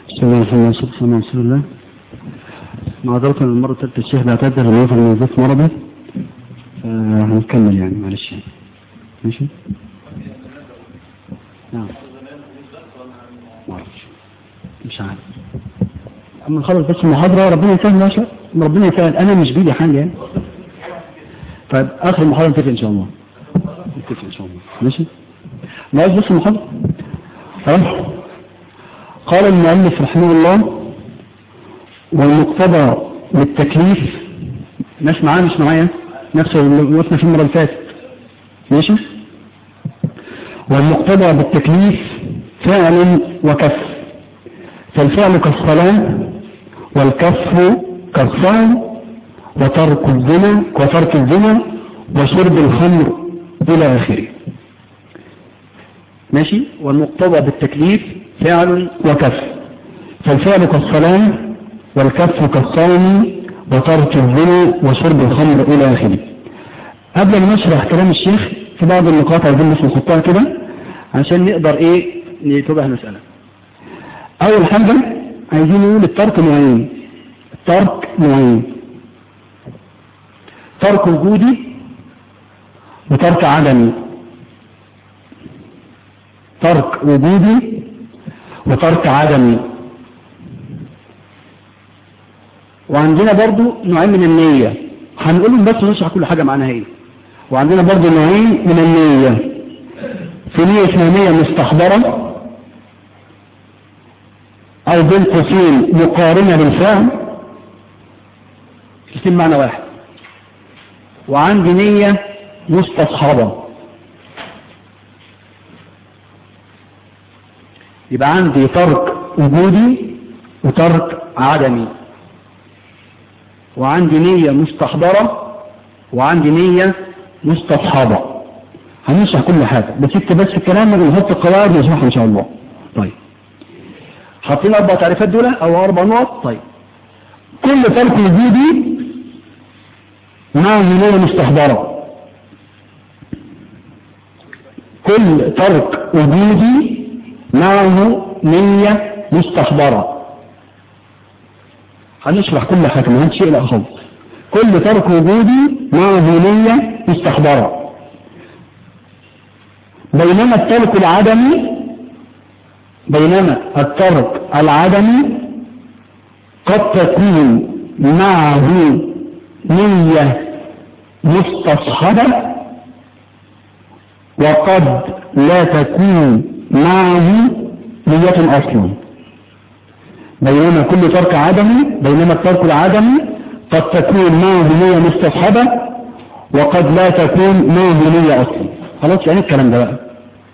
بسم الله الرحمن الرحيم صلى الله عليه وسلم معذرة المرة الثالثة الشيخ بيعتذر ان هو في الموظف مرضي فهنكمل يعني معلش يعني ماشي نعم معرفش مش عارف اما نخلص بس المحاضرة ربنا يسهل ما شاء ربنا يسهل انا مش بيدي حاجة يعني طيب اخر المحاضرة نتفق ان شاء الله نتفق ان شاء الله ماشي ناقص بس المحاضرة خلاص قال المؤلف رحمه الله والمقتضى بالتكليف ناس معاه مش معايا نفس اللي وقفنا فيه المرة اللي فاتت ماشي والمقتضى بالتكليف فعل وكف فالفعل كالصلاة والكف كالصوم وترك الزنا وترك الزنا وشرب الخمر إلى آخره ماشي والمقتضى بالتكليف فعل وكف فالفعل كالصلاة والكف كالصوم وترك الزنا وشرب الخمر إلى آخره قبل ما نشرح كلام الشيخ في بعض النقاط عايزين بس نحطها كده عشان نقدر ايه نتوجه المسألة أول حاجة عايزين نقول الترك نوعين الترك نوعين ترك وجودي وترك عدمي ترك وجودي وترك عدمي وعندنا برضو نوعين من النية هنقولهم بس ونشرح كل حاجة معناها ايه وعندنا برضو نوعين من النية في نية اسمها نية مستحضرة او بين قوسين مقارنة بالفعل الاثنين معنى واحد وعندي نية مستصحبة يبقى عندي ترك وجودي وترك عدمي وعندي نية مستحضرة وعندي نية مستصحبة هنشرح كل حاجة بس اكتب بس الكلام ونحط القواعد ونشرحها ان شاء الله طيب حاطين اربع تعريفات دول او اربع نقط طيب كل ترك وجودي معه نية مستحضرة كل ترك وجودي معه نية مستحضرة هنشرح كل حاجة ما هنشيء لا خالص كل ترك وجودي معه نية مستحضرة بينما الترك العدمي بينما الترك العدمي قد تكون معه نية مستصحبة وقد لا تكون معه نية أصلا بينما كل ترك عدمي بينما الترك العدمي قد تكون معه نية مستصحبة وقد لا تكون معه نية أصلا خلاص يعني الكلام ده بقى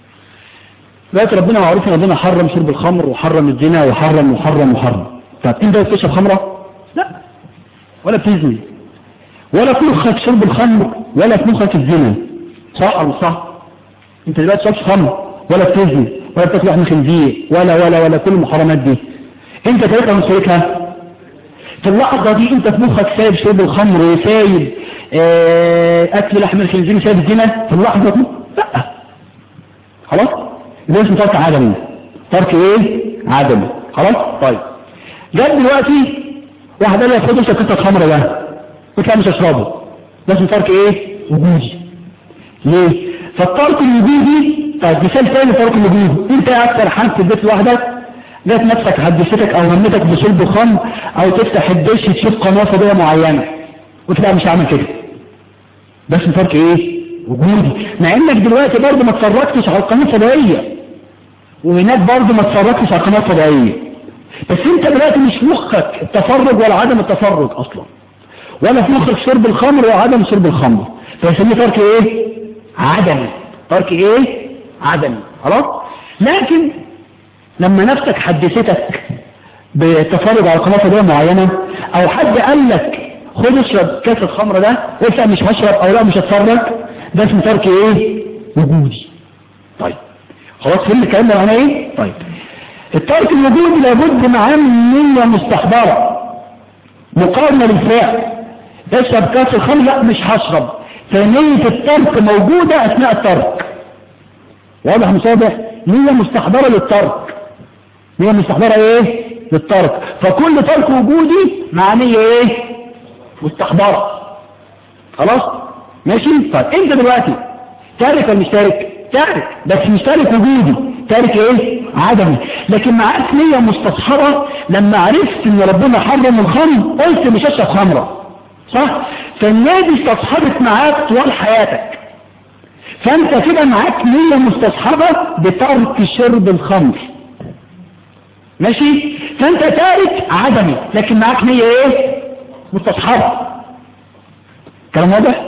دلوقتي ربنا معروف ان ربنا حرم شرب الخمر وحرم الزنا وحرم وحرم وحرم طب انت بتشرب خمره لا ولا بتزني ولا في مخك شرب الخمر ولا في مخك الزنا صح او صح انت دلوقتي شربش خمر ولا بتزني ولا بتاكل لحم خنزير ولا ولا ولا كل المحرمات دي انت تاركها من شريكها في اللحظة دي انت في مخك سايب شرب الخمر وسايب اه اكل لحم الخنزير وسايب الزنا في اللحظة دي لا خلاص ده اسمه ترك عدمي ترك ايه عدمي خلاص طيب جاب دلوقتي واحد قال لي خد اشرب كاسه خمره ده قلت لا مش هشربه ده اسمه ترك ايه وجودي ليه فالترك الوجودي طيب مثال تاني ترك الوجودي انت قاعد سرحان في البيت لوحدك جات نفسك حدثتك او همتك بشرب خمر او تفتح الدش تشوف قناه فضيه معينه قلت لا مش هعمل كده ده اسمه ترك ايه وجودي مع انك دلوقتي برضه ما اتفرجتش على القناه الفضائيه وهناك برضه ما اتفرجتش على القناه الفضائيه بس انت دلوقتي مش مخك التفرج ولا عدم التفرج اصلا ولا في مخك شرب الخمر ولا عدم شرب الخمر فيسميه ترك ايه عدمي ترك ايه عدمي خلاص لكن لما نفسك حدثتك بتفرج على قناه فضائيه معينه او حد قال لك خد اشرب كاس الخمر ده قلت لا مش هشرب او لا مش هتفرج ده اسمه ترك ايه وجودي طيب خلاص فهمت الكلام ده معناه ايه طيب الترك الوجودي لابد معاه من نية مستحضرة مقارنة بالفعل اشرب كاس الخمر لا مش هشرب فنية الترك موجودة اثناء الترك واضح مش واضح نية مستحضرة للترك نية مستحضرة ايه للترك فكل ترك وجودي معنيه ايه مستحضرة خلاص ماشي طيب انت دلوقتي تارك ولا مش تارك تارك بس مش تارك وجودي تارك ايه عدمي لكن معاك نية مستصحبة لما عرفت ان ربنا حرم الخمر قلت مش اشرب خمرة صح فالنية دي استصحبت معاك طوال حياتك فانت كده معاك نية مستصحبة بترك شرب الخمر ماشي فانت تارك عدمي لكن معاك نية ايه مستصحبة كلام واضح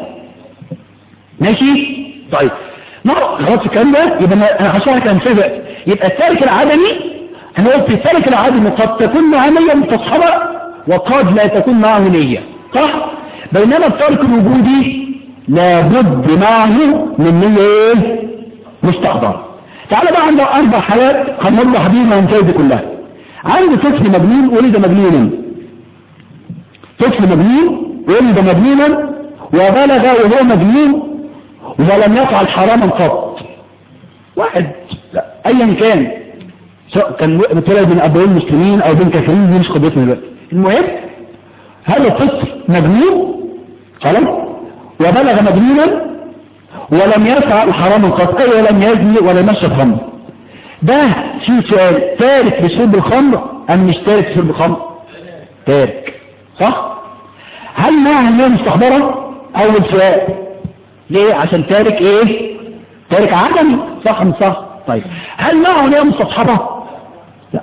ماشي طيب نعم خلاص الكلام ده يبقى انا هشرح امثله يبقى التارك العدمي انا قلت التارك العدمي قد تكون معاه نية مستصحبة وقد لا تكون معه نية صح بينما الترك الوجودي لابد معه من نية ايه مستحضرة تعال بقى عند اربع حالات هنوضح بيهم الامثله دي كلها عنده طفل مجنون ولد مجنونا طفل مجنون ولد مجنونا وبلغ وهو مجنون ولم يفعل حراما قط واحد لا ايا كان سواء كان اتولد من ابوين مسلمين او بين كافرين دي مش قضيتنا دلوقتي المهم هذا الطفل مجنون خلاص وبلغ مجنونا ولم يفعل حراما قط اي ولم يزني ولم يشرب خمر ده في سؤال تارك بشرب الخمر ام مش تارك بشرب الخمر تارك صح هل معها ان هي مستحضره اول سؤال ليه عشان تارك ايه تارك عدمي صح مش صح طيب هل معه ان هي مستصحبه لا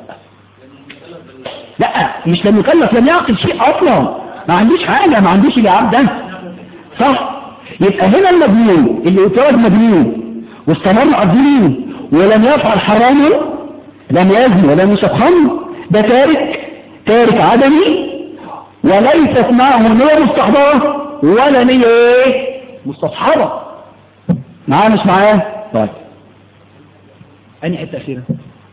لا مش لم يكلف لم يعقل شيء اصلا ما عندوش حاجه ما عندوش العاب ده صح يبقى هنا المجنون اللي اتولد مجنون واستمر عظيم ولم يفعل حراما لم يزني ولم يشرب خمر ده تارك تارك عدمي وليست معه نية مستحضرة ولا نية ايه مستصحبة معاه مش معاه طيب اني حته اخيره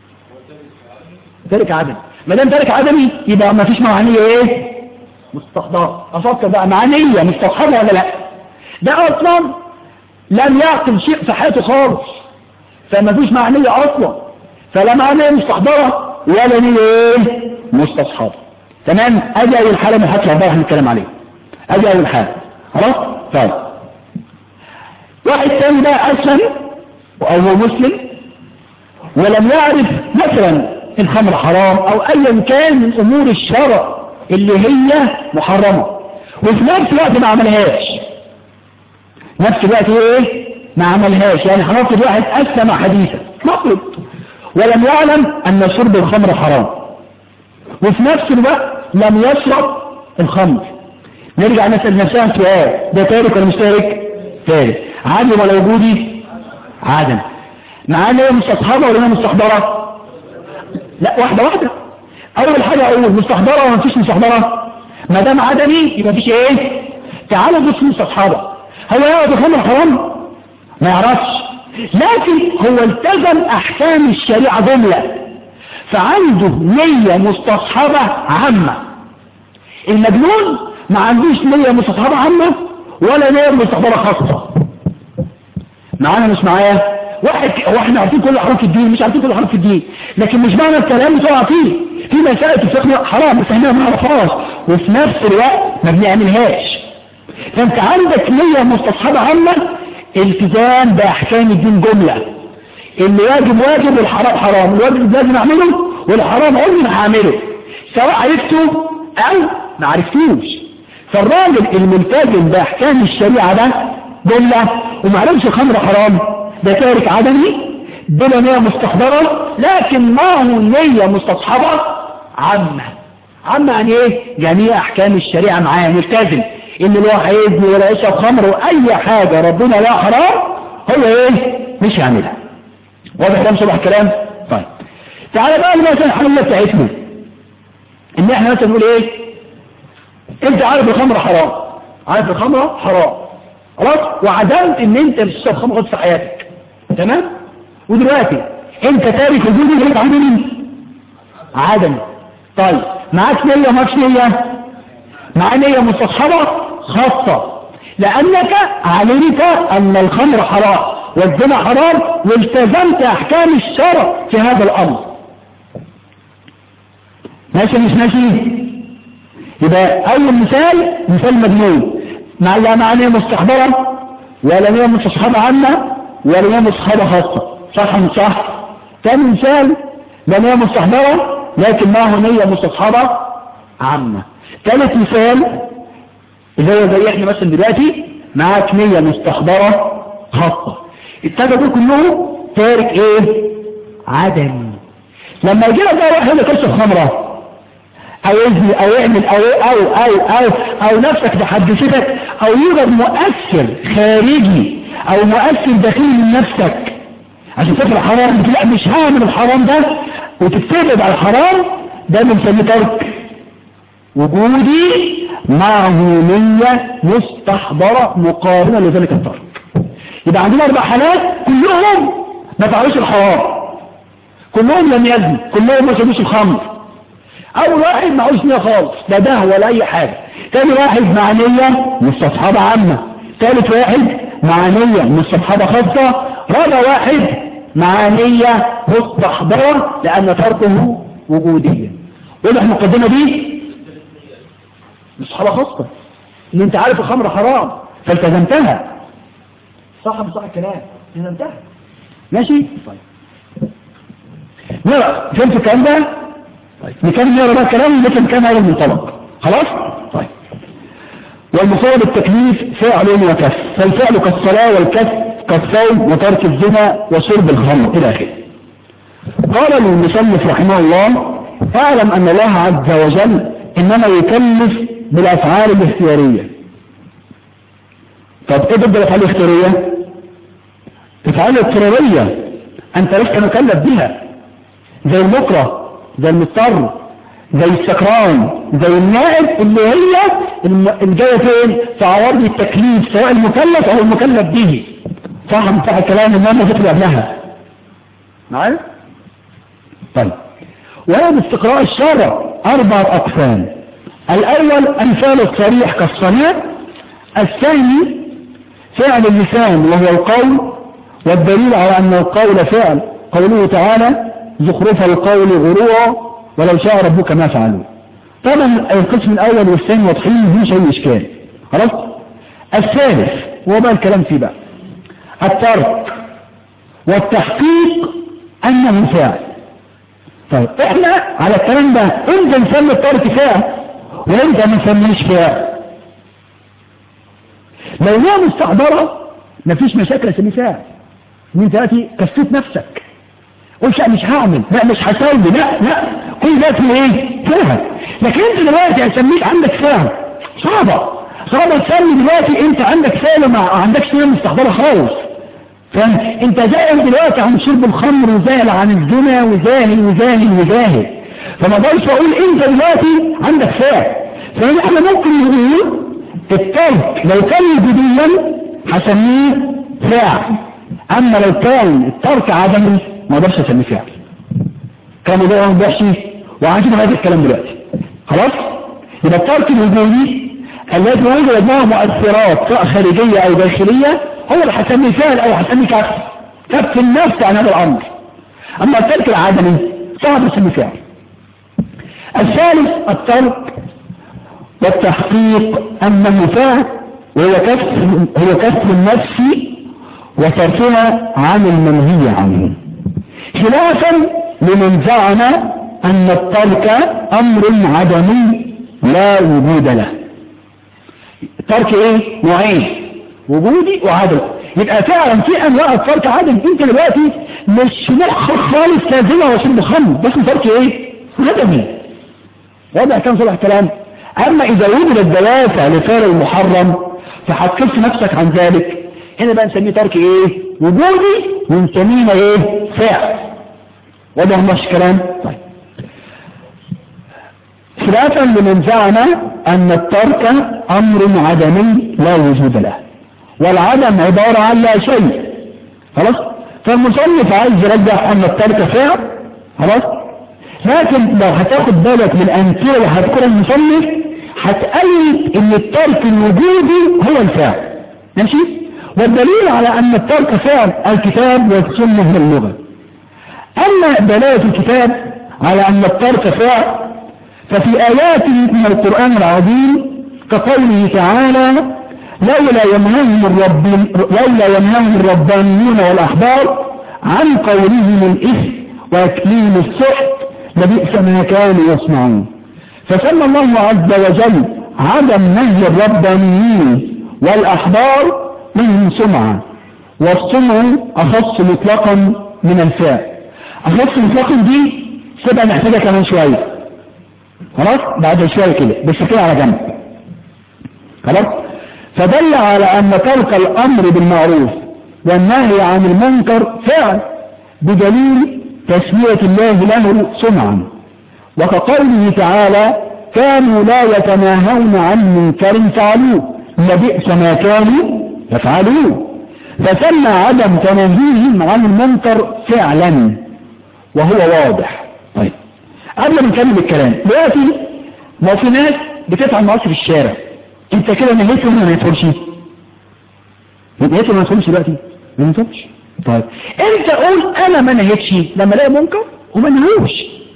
تارك عدمي ما دام تارك عدمي يبقى ما فيش معاه نية ايه مستحضرة افكر بقى معاه نية مستصحبة ولا لا ده اصلا لم يعقل شيء في حياته خالص فما فيش معنية اصلا فلا معنية مستحضرة ولا نية ايه مستصحبة تمام ادي اول حالة من حاجة بقى هنتكلم عليها ادي اول حالة خلاص طيب واحد تاني بقى اسلم او هو مسلم ولم يعرف مثلا الخمر حرام او ايا كان من امور الشرع اللي هي محرمة وفي نفس الوقت ما عملهاش نفس الوقت ايه ما عملهاش يعني هنفرض واحد اسلم حديثا نفرض ولم يعلم ان شرب الخمر حرام وفي نفس الوقت لم يشرب الخمر نرجع نسأل نفسنا سؤال ده تارك ولا مش تارك تارك عادم ولا وجودي عادم معانا ايه مستصحبة ولا مستحضرة لا واحدة واحدة اول حاجة اقول مستحضرة ولا مفيش مستحضرة ما دام عدمي يبقى مفيش ايه تعالوا بص مستصحبة هو يعرف الخمر حرام ما يعرفش لكن هو التزم احكام الشريعة جملة فعنده نية مستصحبة عامة المجنون ما عندوش نية مستصحبة عامة ولا نية مستصحبة خاصة معانا مش معايا واحد هو احنا عارفين كل حروف الدين مش عارفين كل حروف الدين لكن مش معنى الكلام بتقع فيه في مسائل الفقه حرام بس احنا ما نعرفهاش وفي نفس الوقت ما بنعملهاش فانت عندك نية مستصحبة عامة التزام باحكام الدين جملة اللي واجب واجب والحرام حرام الواجب لازم اعمله والحرام عمري ما هعمله سواء عرفته او ما عرفتوش فالراجل الملتزم باحكام الشريعة ده جملة وما عرفش الخمر حرام ده تارك عدمي بلا نية مستحضرة لكن معه نية مستصحبة عامة عامة يعني ايه جميع احكام الشريعة معاه ملتزم ان اللي هو هيزني ولا يشرب خمر واي حاجة ربنا لا حرام هو ايه مش يعملها واضح ده شبه الكلام طيب تعالى بقى مثلا الحملة بتاعتنا ان احنا مثلا نقول ايه انت عارف الخمر حرام عارف الخمر حرام خلاص وعدمت ان انت مش تشرب خمر في حياتك تمام ودلوقتي انت تارك وجودي لك عدمي عدمي طيب معاك نية معاكش نية مع نية مستصحبة خاصة لأنك علمت أن الخمر حرام والزنا حرام والتزمت أحكام الشرع في هذا الأمر ماشي مش ماشي يبقى اول مثال مثال مجنون مع لا معنى مستحضرة ولا هي مستصحبة عامة ولا هي مستصحبة خاصة صح مش صح ثاني مثال لا هي مستحضرة لكن معه نية مستصحبة عامة ثالث مثال اللي هو زي احنا مثلا دلوقتي معاك نية مستحضرة خاصة التالتة دول كلهم تارك ايه عدمي لما يجي لك بقى واحد يقول تشرب خمره او يزني او يعمل او او او او او نفسك تحدثتك او يوجد مؤثر خارجي او مؤثر داخلي من نفسك عشان تفعل حرام لا مش هعمل الحرام ده وتتبعد على الحرام ده بنسميه ترك وجودي معه نية مستحضرة مقارنة لذلك الترك يبقى عندنا اربع حالات كلهم ما فعلوش الحرام كلهم لم يزني كلهم ما شربوش الخمر اول واحد معهوش نية خالص لا ده ولا اي حاجة تاني واحد مع نية مستصحبة عامة ثالث واحد مع نية مستصحبة خاصة رابع واحد مع نية مستحضرة لان تركه وجوديا واضح المقدمة دي مستصحبة خاصة ان انت عارف الخمر حرام فالتزمتها صح مش صح الكلام التزمتها ماشي طيب نرى فهمت الكلام ده طيب نكمل نقرا بقى الكلام لكن كان هذا المنطلق خلاص طيب والمصاب التكليف فعل وكف فالفعل كالصلاة والكف كالصوم وترك الزنا وشرب الخمر الى اخره قال المصنف رحمه الله اعلم ان الله عز وجل انما يكلف بالافعال الاختيارية طب ايه ضد الافعال الاختيارية الافعال الاضطرارية انت لست مكلف بها زي المكره زي المضطر زي السكران زي النائب اللي هي اللي جايه فين في عوارض التكليف سواء المكلف او المكلف به صح مش صح الكلام ان انا ذكر قبلها معايا طيب وهذا استقراء الشارع اربع اقسام الاول الفعل الصريح كالصنيع الثاني فعل اللسان وهو القول والدليل على ان القول فعل قوله تعالى زخرف القول غرورا ولو شاء ربك ما فعلوا طبعا القسم الاول والثاني واضحين مفيش اي اشكال خلاص الثالث هو بقى الكلام فيه بقى الترك والتحقيق انه فاعل طيب احنا على الكلام ده امتى نسمي الترك فاعل وامتى ما نسميش فاعل لو هي مستحضره مفيش مشاكل اسميه فاعل من دلوقتي كفيت نفسك قلت لا مش هعمل لا مش هسوي لا لا كل ده في ايه فاهم لكن انت دلوقتي هسميك عندك فاهم صعبة صعبة تسمي دلوقتي انت عندك فاهم ما عندكش نية مستحضرة خالص فاهم انت زاهل دلوقتي عن شرب الخمر وزاهل عن الزنا وزاهل وزاهل وزاهل فما اقدرش اقول انت دلوقتي عندك فاهم فاحنا ممكن نقول الترك لو كان وجوديا هسميه فاعل اما لو كان الترك عدمي ما اقدرش اسميه فعل كلام ده ما بيحشي وهنشوف هذا الكلام دلوقتي خلاص يبقى الترك الوجودي الذي وجد معه مؤثرات سواء خارجية او داخلية هو اللي هسميه فعل او هسميه كف كف النفس عن هذا الامر اما الترك العدمي صعب اسميه فعل الثالث الترك والتحقيق انه فعل وهو كف هو كف النفس وتركها عن المنهي عنه خلافا لمن زعم ان الترك امر عدمي لا وجود له الترك ايه نوعين وجودي وعدم يبقى فعلا في انواع الترك عدم انت دلوقتي مش مخ خالص لازمه وشرب خمر بس ترك ايه عدمي واضح كم صلح الكلام اما اذا وجد الدوافع لفعل المحرم فهتكف نفسك عن ذلك هنا بقى نسميه ترك ايه وجودي ونسميه ايه فعل واضح مش كلام طيب خلافا لمن زعم ان الترك امر عدمي لا وجود له والعدم عبارة عن لا شيء خلاص فالمصنف عايز يرجح ان الترك فعل خلاص لكن لو هتاخد بالك من الامثله اللي هتذكرها المصنف هتقلد ان الترك الوجودي هو الفعل ماشي والدليل على ان الترك فعل الكتاب والسنه من اللغه اما دلاله الكتاب على ان الترك فعل ففي آيات من القرآن العظيم كقوله تعالى لولا ينهاهم الرب لولا ينهاهم الربانيون والأحبار عن قولهم الإثم وأكلهم السحت لبئس ما كانوا يصنعون فسمى الله عز وجل عدم نهي الربانيين والأحبار منهم سمعة والسمع أخص مطلقا من الفعل أخص مطلقا دي سبقى نحتاجها كمان شوية خلاص بعد شوية كده بس كده على جنب خلاص فدل على أن ترك الأمر بالمعروف والنهي عن المنكر فعل بدليل تسمية الله له سمعا وكقوله تعالى كانوا لا يتناهون عن منكر فعلوه لبئس ما كانوا يفعلون فسمى عدم تناهيهم عن المنكر فعلا وهو واضح طيب قبل ما نكمل الكلام دلوقتي ما في ناس بتفعل معاصي في الشارع انت كده نهيتهم ولا ما يدخلش نهيتهم ما يدخلش دلوقتي ما يدخلش طيب انت قول انا ما نهيتش لما الاقي منكر وما نهيوش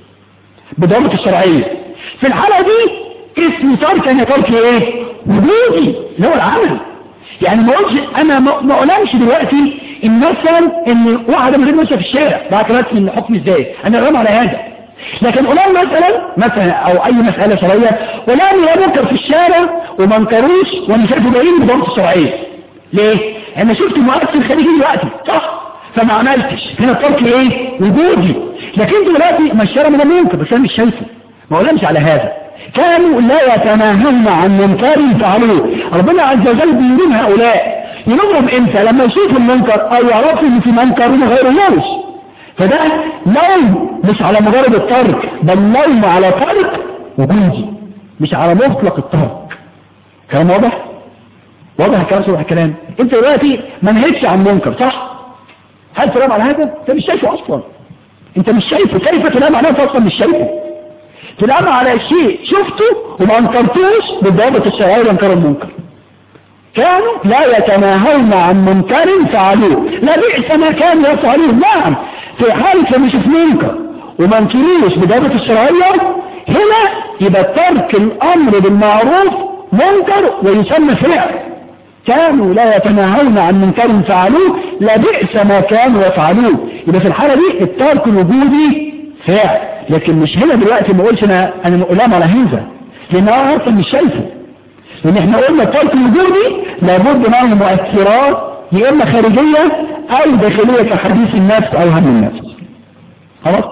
بضوابط الشرعيه في الحاله دي اسم ترك ان ترك ايه وجودي اللي هو العمل يعني ما اقولش انا ما اقولش دلوقتي ان مثلا ان واحده من غير ماشيه في الشارع بعد كده من الحكم ازاي انا رام على هذا لكن قولان مثلا مثلا او اي مسألة شرعية قولان لا منكر في الشارع وما انكروش وانا شايفه باين بضغط الشرعية ليه؟ انا شفت مؤثر خارجي دلوقتي صح؟ فما عملتش هنا الترك ايه؟ وجودي لكن دلوقتي ما الشارع من منكر بس انا مش شايفه ما قولانش على هذا كانوا لا يتناهون عن منكر فعلوه ربنا عز وجل بيلوم هؤلاء يلومهم امتى لما يشوفوا المنكر او يعرفوا ان في منكر وما غيرهوش فده لوم مش على مجرد الترك بل لوم على ترك وجودي مش على مطلق الترك كلام واضح واضح الكلام صح الكلام انت دلوقتي ما نهيتش عن منكر صح هل تنام على هذا انت مش شايفه اصلا انت مش شايفه كيف تنام على هذا اصلا مش شايفه تنام على شيء شفته وما انكرتوش بالضوابط الشرعيه لانكار المنكر كانوا لا يتناهون عن منكر فعلوه لا بئس ما كانوا يفعلوه نعم في حالة لما يشوف منكر وما انكروش بضابط الشرعية هنا يبقى ترك الامر بالمعروف منكر ويسمى فعل كانوا لا يتناهون عن منكر فعلوه لا بئس ما كانوا يفعلوه يبقى في الحالة دي الترك الوجودي فعل لكن مش هنا دلوقتي ما اقولش انا انا مقلام على هذا لان انا اصلا مش شايفه لان احنا قلنا الترك الوجودي لابد معه مؤثرات يا اما خارجية او داخلية كحديث النفس او هم النفس خلاص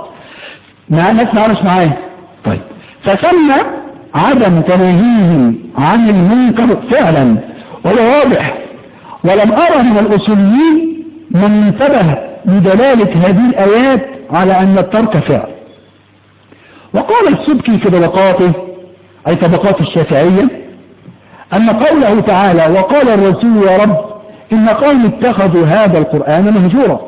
مع الناس معانا مش معايا طيب فسمى عدم تناهيهم عن المنكر فعلا وهو واضح ولم ارى من الاصوليين من انتبه لدلالة هذه الايات على ان الترك فعل وقال السبكي في طبقاته اي طبقات الشافعية ان قوله تعالى وقال الرسول يا رب إن قوم اتخذوا هذا القرآن مهجورا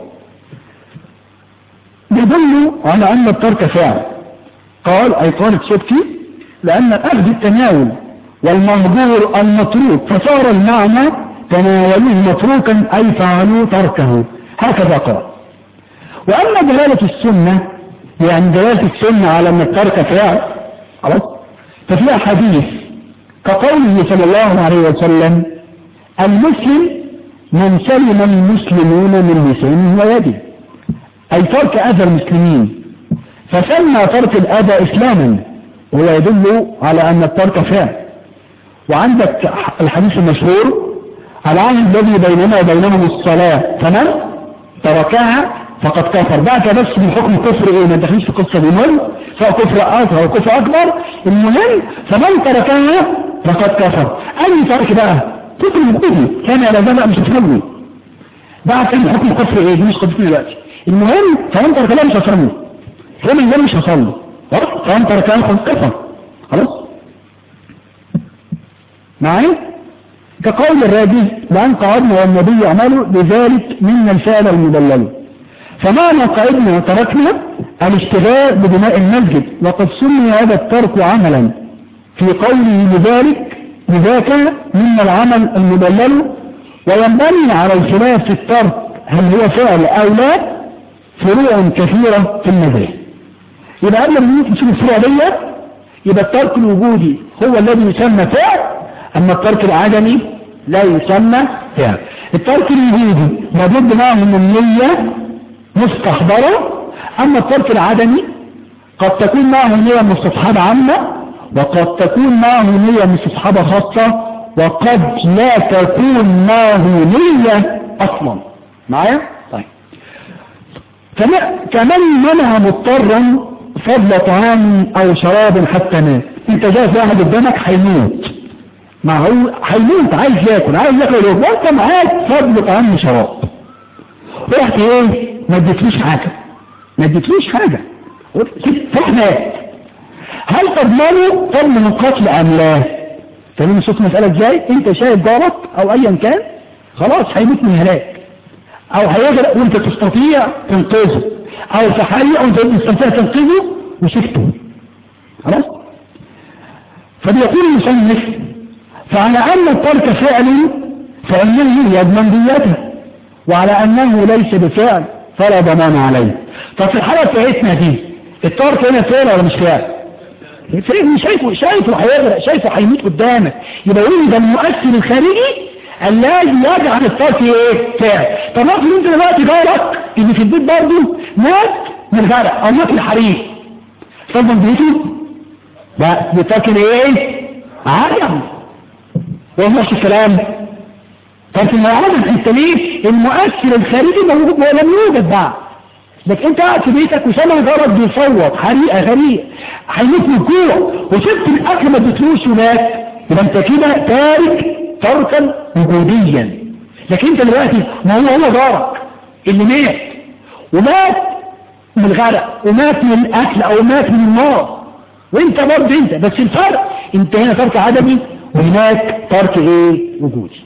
يدل على أن الترك فعل قال أي قال السبكي لأن أخذ التناول والمهجور المتروك فصار المعنى تناولوه متروكا أي فعلوا تركه هكذا قال وأما دلالة السنة يعني دلالة السنة على أن الترك فعل خلاص ففيها حديث كقوله صلى الله عليه وسلم المسلم من سلم المسلمون من لسانه ويده أي ترك أذى المسلمين فسمى ترك الأذى إسلاما وهو يدل على أن الترك فعل وعندك الحديث المشهور العهد الذي بيننا وبينهم الصلاة فمن تركها فقد كفر بعد بس من حكم كفر ايه ما دخلش في قصة المهم سواء كفر اصغر او كفر اكبر المهم فمن تركها فقد كفر اي ترك بقى كفر مقبول كان على ذلك مش هتفهمني بعد كان حكم كفر ايه دي مش قضيتنا دلوقتي المهم فمن تركها مش هصلي فمن اللي مش هصلي فمن تركها فقد كفر خلاص معايا كقول الراجل لأن قعدنا والنبي عمله بذلك منا الفعل المدلل فمعنى قعدنا وتركنا الاشتغال ببناء المسجد وقد سمي هذا الترك عملا في قوله لذلك لذاك منا العمل المدلل وينبني على الخلاف في الترك هل هو فعل أو لا فروع كثيرة في المذاهب يبقى قبل ما نشوف الفروع دي يبقى الترك الوجودي هو الذي يسمى فعل أما الترك العدمي لا يسمى فعل الترك الوجودي لابد معه من النية مستحضرة أما الترك العدمي قد تكون معه نية مستصحبة عامة وقد تكون معه نية مستصحبة خاصة وقد لا تكون معه نية أصلا معايا؟ طيب كما- كمن منع مضطرا فضل طعام أو شراب حتى مات انت جاء واحد قدامك هيموت معقول هيموت عايز ياكل عايز ياكل ياكل وانت معاك فضل طعام وشراب رحت ايه ما اديتلوش حاجه ما اديتلوش حاجه صح مات هل تضمنه فضل من قتل ام لا فاهمين شوف المساله ازاي انت شايف جارك او ايا كان خلاص هيموت من هلاك او هيغرق وانت تستطيع تنقذه او في حريق وانت تستطيع تنقذه وسكته خلاص فبيقول المصنف فعلى ان الترك فعل فانه يضمن ديته وعلى انه ليس بفعل فلا ضمان عليه طب في الحالة بتاعتنا دي الترك هنا فعل ولا مش فعل فعل شايفه شايفه هيغرق شايفه هيموت قدامك يبقى يقول ده المؤثر الخارجي الذي يجعل الترك ايه فعل طب افرض انت دلوقتي جارك اللي في البيت برضه مات من الغرق او مات من الحريق تفضل بيته لا بتاكل ايه عدم وماشي الكلام ترك العدم انت ليه المؤثر الخارجي موجود ولم يوجد بعد لكن انت قاعد في بيتك وسامع جارك بيصوت حريقه غريق هيموت من الجوع وسبت الاكل ما اديتلوش ومات يبقى انت كده تارك تركا وجوديا لكن انت دلوقتي ما هو هو جارك اللي مات ومات من الغرق ومات من الاكل او مات من النار وانت برضه انت بس الفرق انت هنا ترك عدمي وهناك ترك ايه وجودي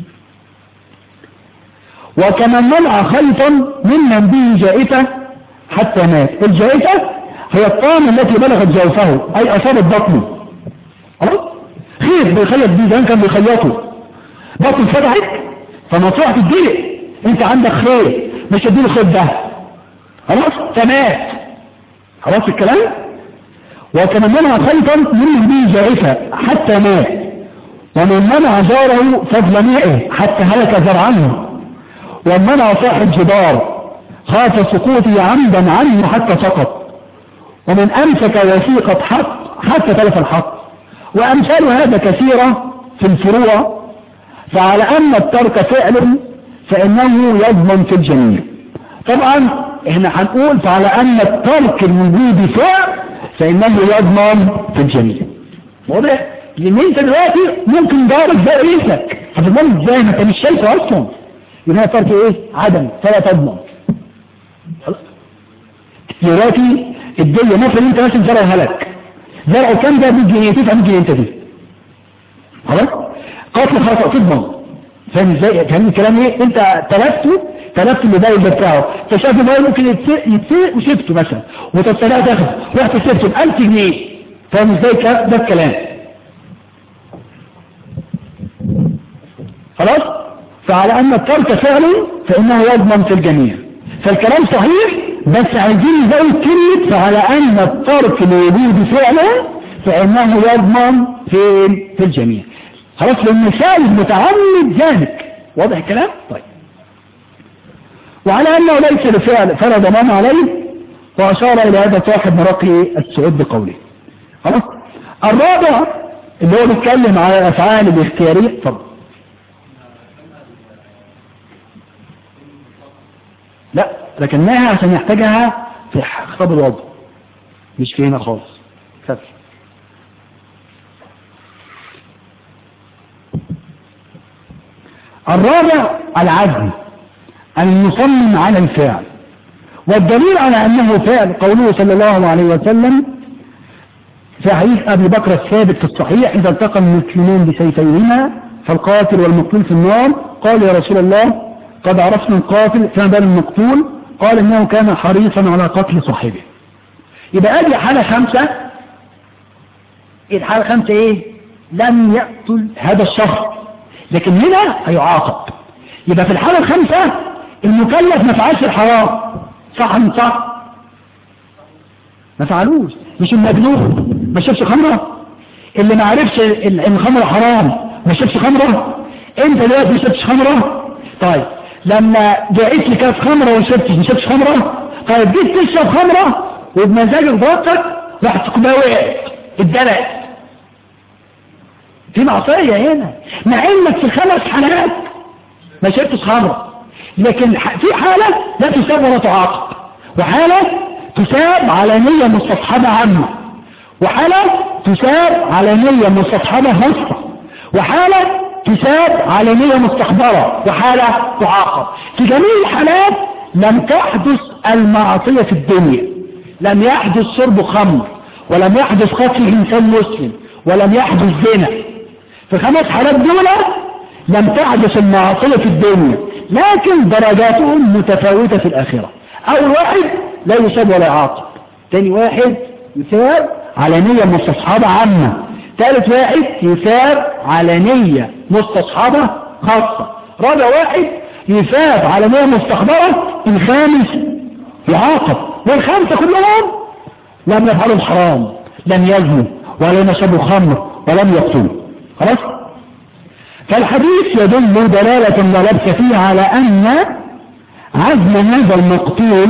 وكمن منع خيطا ممن به جائفة حتى مات الجائفة هي الطعام التي بلغت جوفه اي اصابت بطنه خلاص خيط بيخيط بيه زمان كان بيخيطه بطن فتحت فمصلحة تديله انت عندك خيط مش تديله الخيط ده خلاص تمات خلاص الكلام وكمن منع خيطا ممن به جائفة حتى مات ومن منع جاره فضل مائه حتى هلك زرعانه ومن منع صاحب جدار خاف سقوطه عمدا عنه حتى سقط ومن أمسك وثيقة حق حتى تلف الحق وأمثال هذا كثيرة في الفروع فعلى أن الترك فعل فإنه يضمن في الجميع طبعا احنا هنقول فعلى أن الترك الوجودي فعل فإنه يضمن في الجميع واضح؟ لأن أنت دلوقتي ممكن دارك ده رئيسك هتضمن ازاي ما انت مش شايفه أصلا يبقى ترك ايه؟ عدم فلا تضمن خلاص دلوقتي الدنيا مثلا انت مثلا زرع هلك زرعه كام ده 100 جنيه تدفع 100 جنيه انت دي خلاص قاتل خطأ تضمن فاهم ازاي فاهم الكلام ايه انت تلفته تلفت الموبايل ده بتاعه فشاف الموبايل ممكن يتسرق يتسرق وسبته مثلا وتستطيع تاخد رحت سبته ب 1000 جنيه فاهم ازاي ده الكلام خلاص فعلى ان الترك فعل فانه يضمن في الجميع فالكلام صحيح بس عايزين نزود كلمة فعلى ان الترك الوجود فعلا فانه يضمن في في الجميع خلاص للمثال المتعمد ذلك واضح الكلام طيب وعلى انه ليس بفعل فلا ضمان عليه واشار الى هذا صاحب مرقي السعود بقوله خلاص الرابع اللي هو بيتكلم على الافعال الاختياريه اتفضل لا ركناها عشان يحتاجها في خطاب الوضع مش في هنا خالص كفر الرابع العزم المصمم على الفعل والدليل على أنه فعل قوله صلى الله عليه وسلم في حديث أبي بكر الثابت في الصحيح إذا التقى المسلمون بسيفيهما فالقاتل والمقتول في النار قال يا رسول الله قد عرفنا القاتل فما بال المقتول قال انه كان حريصا على قتل صاحبه يبقى ادي حالة خمسة الحالة خمسة ايه لم يقتل هذا الشخص لكن هنا هيعاقب يبقى في الحالة الخمسة المكلف ما فعلش الحرام صح من صح ما فعلوش مش المجنون ما شافش خمرة اللي ما عرفش ال- ان الخمر حرام ما شربش خمره انت دلوقتي ما شربتش خمره طيب لما جاءت لي كاس خمره وما شربتش ما شربتش خمره طيب جيت تشرب خمره وبمزاجك ضغطك راحت كوبايه وقعت اتدلقت في معصيه هنا مع انك في خمس حالات ما شربتش خمره لكن ح- في حاله لا تساب ولا تعاقب وحاله تساب على نيه مستصحبه عامه وحالة تساب على نية مستصحبة خاصة وحالة تساب على نية مستحضرة وحالة تعاقب في جميع الحالات لم تحدث المعصية في الدنيا لم يحدث شرب خمر ولم يحدث قتل إنسان مسلم ولم يحدث زنا في خمس حالات دول لم تحدث المعصية في الدنيا لكن درجاتهم متفاوتة في الآخرة أول واحد لا يساب ولا يعاقب تاني واحد يثاب على نية مستصحبة عامة ثالث واحد يثاب على نية مستصحبة خاصة رابع واحد يثاب على نية مستحضرة الخامس يعاقب والخمسة كلهم لم يفعلوا الحرام لم يزنوا ولم يشربوا خمر ولم يقتلوا خلاص فالحديث يدل دلالة لا لبس فيه على أن عزم هذا المقتول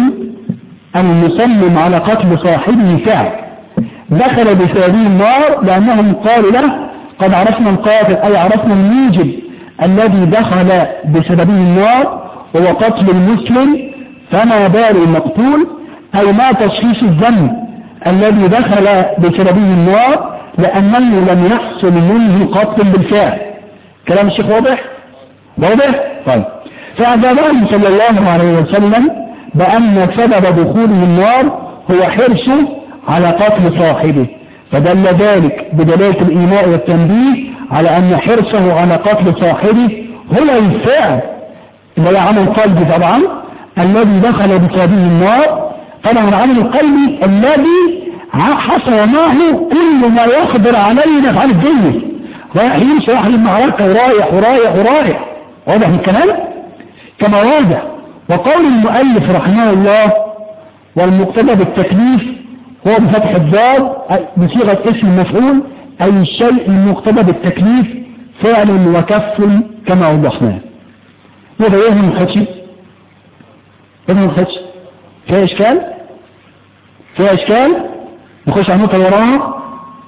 المصمم على قتل صاحبه فعل دخل بسبيل النار لأنهم قالوا له قد عرفنا القاتل أي عرفنا الموجب الذي دخل بسببه النار وهو قتل المسلم فما بال المقتول أي ما تشخيص الذنب الذي دخل بسببه النار لأنه لم يحصل منه قتل بالفعل كلام الشيخ واضح؟ واضح؟ طيب فأجابهم صلى الله عليه وسلم بأن سبب دخوله النار هو حرصه على قتل صاحبه فدل ذلك بدلالة الإيماء والتنبيه على أن حرصه على قتل صاحبه هو الفعل اللي هو عمل قلبي طبعا الذي دخل بسببه النار طبعا العمل القلبي الذي حصل معه كل ما يقدر عليه نفعل الدنيا رايح يمشي رايح للمعركة ورايح ورايح ورايح واضح الكلام كما واضح وقول المؤلف رحمه الله والمقتضى بالتكليف هو بفتح الضاد بصيغة اسم المفعول أي الشيء المقتضى بالتكليف فعل وكف كما وضحناه يبقى ايه من الخدش ايه من الخدش فيها اشكال فيها اشكال نخش على النقطة وراها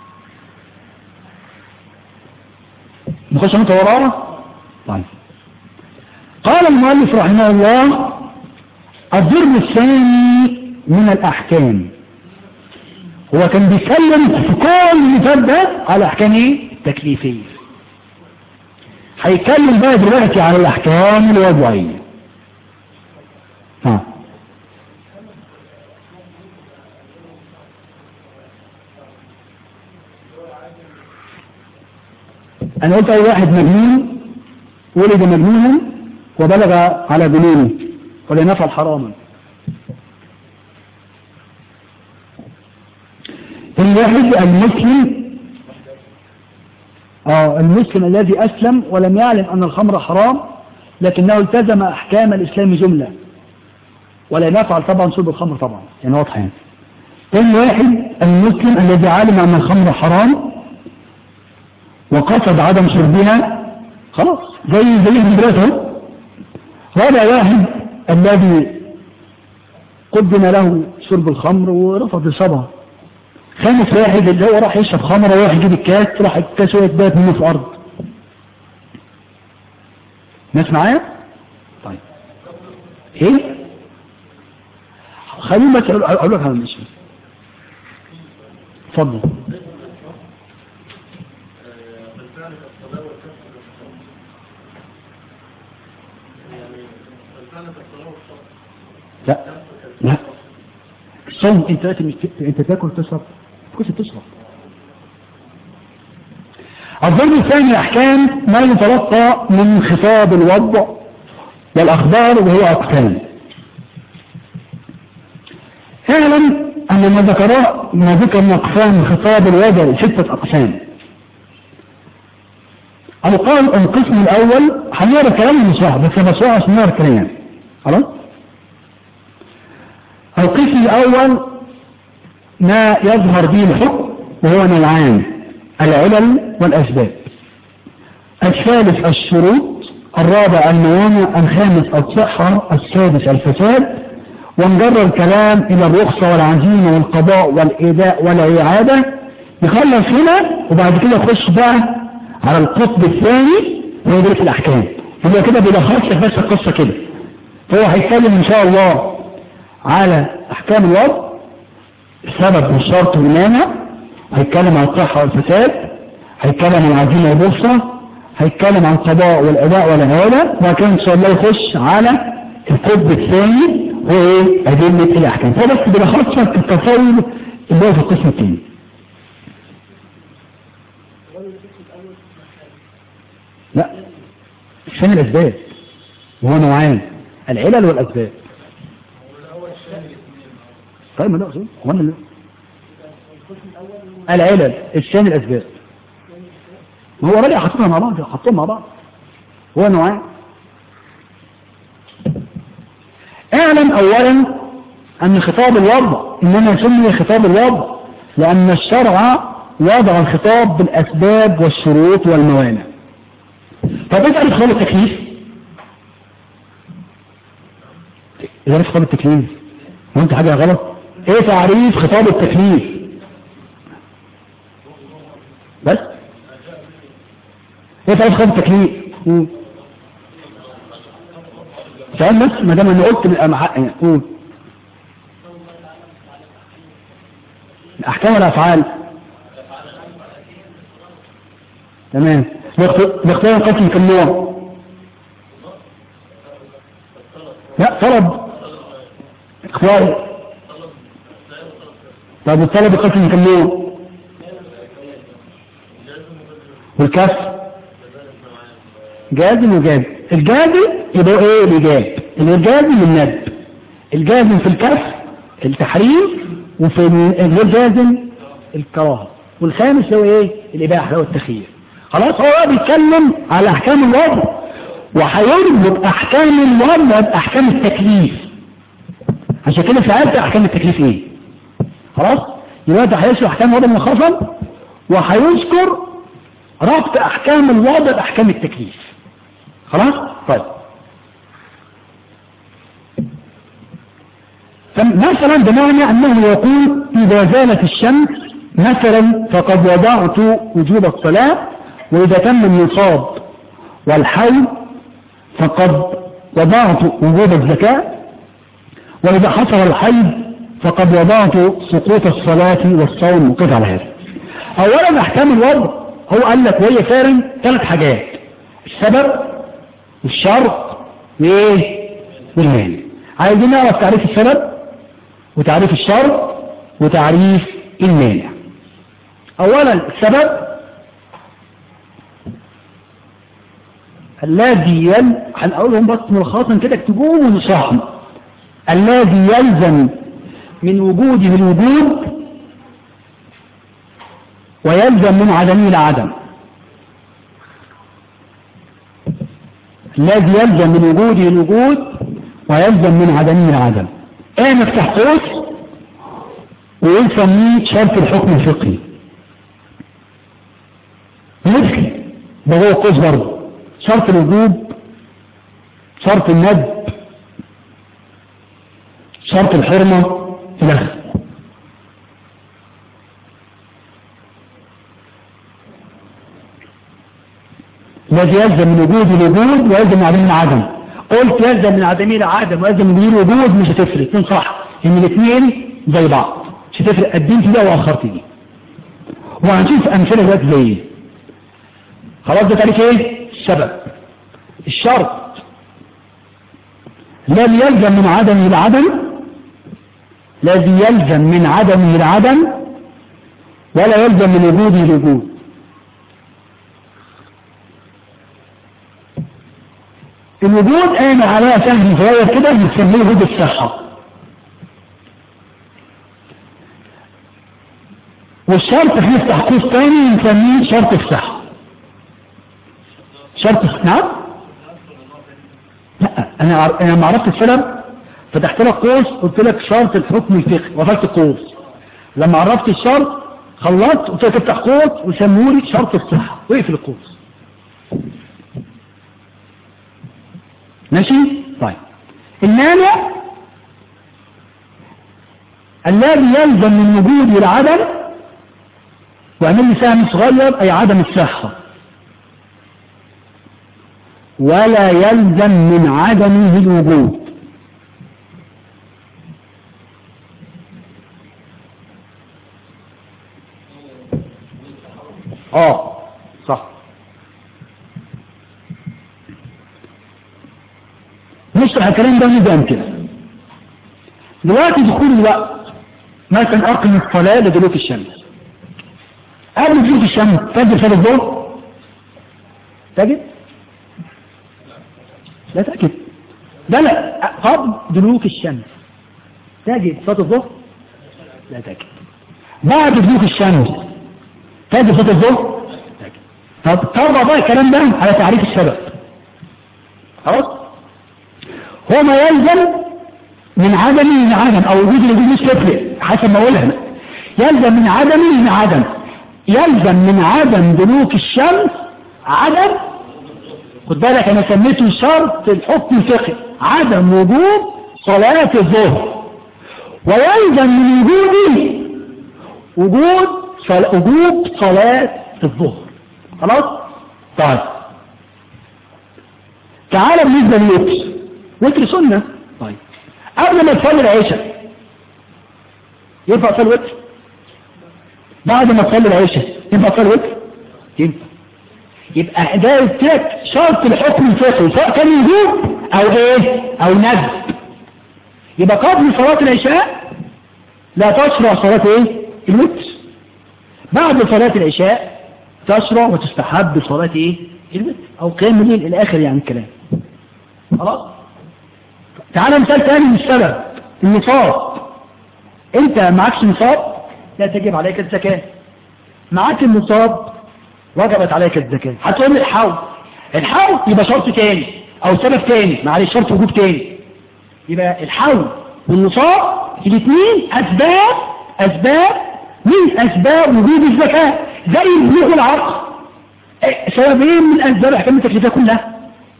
نخش على النقطة وراها طيب قال المؤلف رحمه الله الضرب الثاني من الأحكام هو كان بيتكلم في كل اللي فات ده على أحكام ايه؟ تكليفية هيتكلم بقى دلوقتي على الأحكام الوضعية ها أنا قلت أول واحد مجنون ولد مجنونا وبلغ على جنونه ولم يفعل حراما الواحد المسلم اه المسلم الذي أسلم ولم يعلم أن الخمر حرام لكنه التزم أحكام الإسلام جملة ولم يفعل طبعا شرب الخمر طبعا يعني واضح يعني ثاني واحد المسلم الذي علم أن الخمر حرام وقصد عدم شربها خلاص زي زي مدرسه رابع واحد الذي قدم له شرب الخمر ورفض يشربها خامس واحد اللي هو راح يشرب خمر وراح يجيب الكاس راح الكاس ويتبات منه في الارض ناس معايا طيب ايه خلينا بس اقول لك على المشي اتفضل لا لا الصوم انت دلوقتي مش انت تاكل تشرب تاكلش تشرب الضرب الثاني احكام ما يتلقى من خطاب الوضع والاخبار وهو اقسام اعلم ان ما ذكر ما ذكر من اقسام خطاب الوضع ستة اقسام او قال القسم الاول هنقرا كلام مش واحد بس بس عشان نقرا كلام خلاص القسم الأول ما يظهر به الحكم وهو نوعان العلل والأسباب الثالث الشروط الرابع الموانع الخامس الصحة السادس الفساد ونجر الكلام إلى الرخصة والعزيمة والقضاء والإيداء والإعادة يخلص هنا وبعد كده يخش بقى على القطب الثاني وهو درس الأحكام يبقى كده بيلخص بس القصة كده فهو هيتكلم إن شاء الله على أحكام الوضع السبب والشرط والمانع هيتكلم عن الصحة والفساد هيتكلم عن العزيمة والبورصة هيتكلم عن القضاء والأداء والعيادة وبعد كده إن شاء الله يخش على القطب الثاني هو إيه أدلة الأحكام فبس بيلخص لك التفاوض اللي هو في القسم الثاني لا شان الأسباب وهو نوعان العلل والأسباب طيب ما ده أصول هو أنا اللي العلل الشان الأسباب هو راجع حطوها مع بعض حطوهم مع بعض هو نوعان اعلم اولا ان خطاب الوضع انما سمي خطاب الوضع لان الشرع وضع الخطاب بالاسباب والشروط والموانع طب اسأل خطاب التكليف اذا خطاب التكليف هو انت حاجة غلط ايه تعريف خطاب التكليف بس ايه تعريف خطاب التكليف سؤال بس ما دام انا قلت قول الاحكام والافعال تمام باختيار القسم كم نوع لا طلب اختيار طب الطلب القسم كم نوع والكف جازم وجازم الجازم يبقى ايه الاجاب الجازم الندب الجازم في الكف التحريم وفي الغير جازم الكراهه والخامس هو ايه الاباحه هو التخيير خلاص هو بقى بيتكلم على احكام الوضع وهيربط احكام الوضع باحكام التكليف عشان كده سالت احكام التكليف ايه خلاص دلوقتي هيشرح احكام الوضع منخفض وهيذكر ربط احكام الوضع باحكام التكليف خلاص طيب مثلا بمعنى انه يقول اذا زالت الشمس مثلا فقد وضعت وجوب الصلاة واذا تم النصاب والحي فقد وضعت وجوب الزكاة واذا حصل الحيض فقد وضعت سقوط الصلاة والصوم وقف على هذا اولا احكام الوضع هو قال لك وهي فارن ثلاث حاجات السبب والشرط وايه والمانع عايزين نعرف تعريف السبب وتعريف الشرط وتعريف المانع اولا السبب الذي يل هنقولهم بس ملخصا كده اكتبوهم ونشرحهم الذي يلزم من وجوده الوجود ويلزم من عدمه العدم الذي يلزم من وجوده الوجود ويلزم من عدمه العدم ايه نفتح قوس ويسميه شرط الحكم الفقهي مثل ده هو قوس برضه شرط الوجوب شرط الند شرط الحرمة الى اخره الذي يلزم من وجود الوجود ويلزم من عدم العدم قلت يلزم من عدم العدم ويلزم من الوجود مش هتفرق الاثنين صح ان الاثنين زي بعض مش هتفرق قدمت دي واخرت دي وهنشوف امثله دلوقتي زي ايه خلاص ده تعريف ايه السبب الشرط الذي يلزم من عدمه العدم الذي يلزم من عدمه العدم ولا يلزم من وجوده الوجود الوجود قايم عليها سهم صغير كده بنسميه وجود الصحة والشرط هنفتح قوس تاني نسميه شرط الصحة شرط نعم لا انا عر... انا ما عرفت السبب فتحت لك قوس قلت لك شرط الحكم الفقهي وقفلت القوس لما عرفت الشرط خلصت قلت لك افتح قوس وسموا لي شرط الصحة واقفل القوس ماشي طيب المانع الذي يلزم من وجود العدم واعمل لي سهم صغير اي عدم الصحة ولا يلزم من عدمه الوجود اه صح نشرح الكلام ده ونبدا امثله دلوقتي دخول الوقت مثلا اقم الصلاه لدلوك الشمس قبل دلوك الشمس تجد صلاه الظهر تجد لا تجد ده لا قبل دلوك الشمس تجد صلاه الظهر لا تجد بعد دلوك الشمس تجد صلاه الظهر تجد طب طبق بقى الكلام ده على تعريف السبب خلاص هو ما يلزم من عدم لعدم او وجود الوجود مش تفرق حسب ما اقولها يلزم من عدم لعدم يلزم من عدم دلوك الشمس عدم خد بالك انا سميته شرط الحكم الفقهي عدم وجود صلاة الظهر ويلزم من وجوده وجود صل... وجوب صلاة الظهر خلاص طيب تعالى بالنسبة للوتر وتر سنة طيب قبل ما تصلي العشاء ينفع تصلي وتر بعد ما تصلي العشاء ينفع تصلي وتر ينفع يبقى ده قلت لك شرط الحكم الفقهي سواء كان وجوب او ايه او ندب يبقى قبل صلاة العشاء لا تشرع صلاة ايه الوتر بعد صلاة العشاء تشرع وتستحب صلاة ايه الوتر او قيام الليل الى اخر يعني الكلام خلاص تعالى مثال تاني من السبب النصاب انت معكش نصاب لا تجب عليك الزكاة معاك النصاب وجبت عليك الزكاة هتقول لي الحول الحول يبقى شرط تاني او سبب تاني معلش شرط وجوب تاني يبقى الحول والنصاب الاثنين اسباب اسباب من اسباب وجود الزكاة زي بلوغ العقل سببين من اسباب احكام التكليفية كلها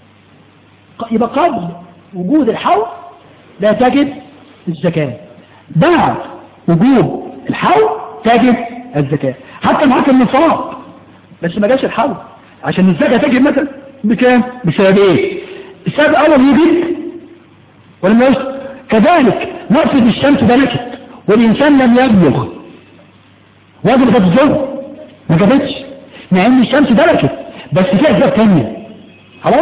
يبقى قبل وجود الحول لا تجد الزكاة بعد وجود الحول تجد الزكاة حتى معاك النصاب بس ما جاش الحول عشان الزكاة تجد مثلا بكام بسبب ايه السبب اول يجد ولا ما يجد كذلك نقصد الشمس بلكت والانسان لم يبلغ وجبت الظهر ما جابتش مع ان الشمس بلكت بس فيها اسباب تانية خلاص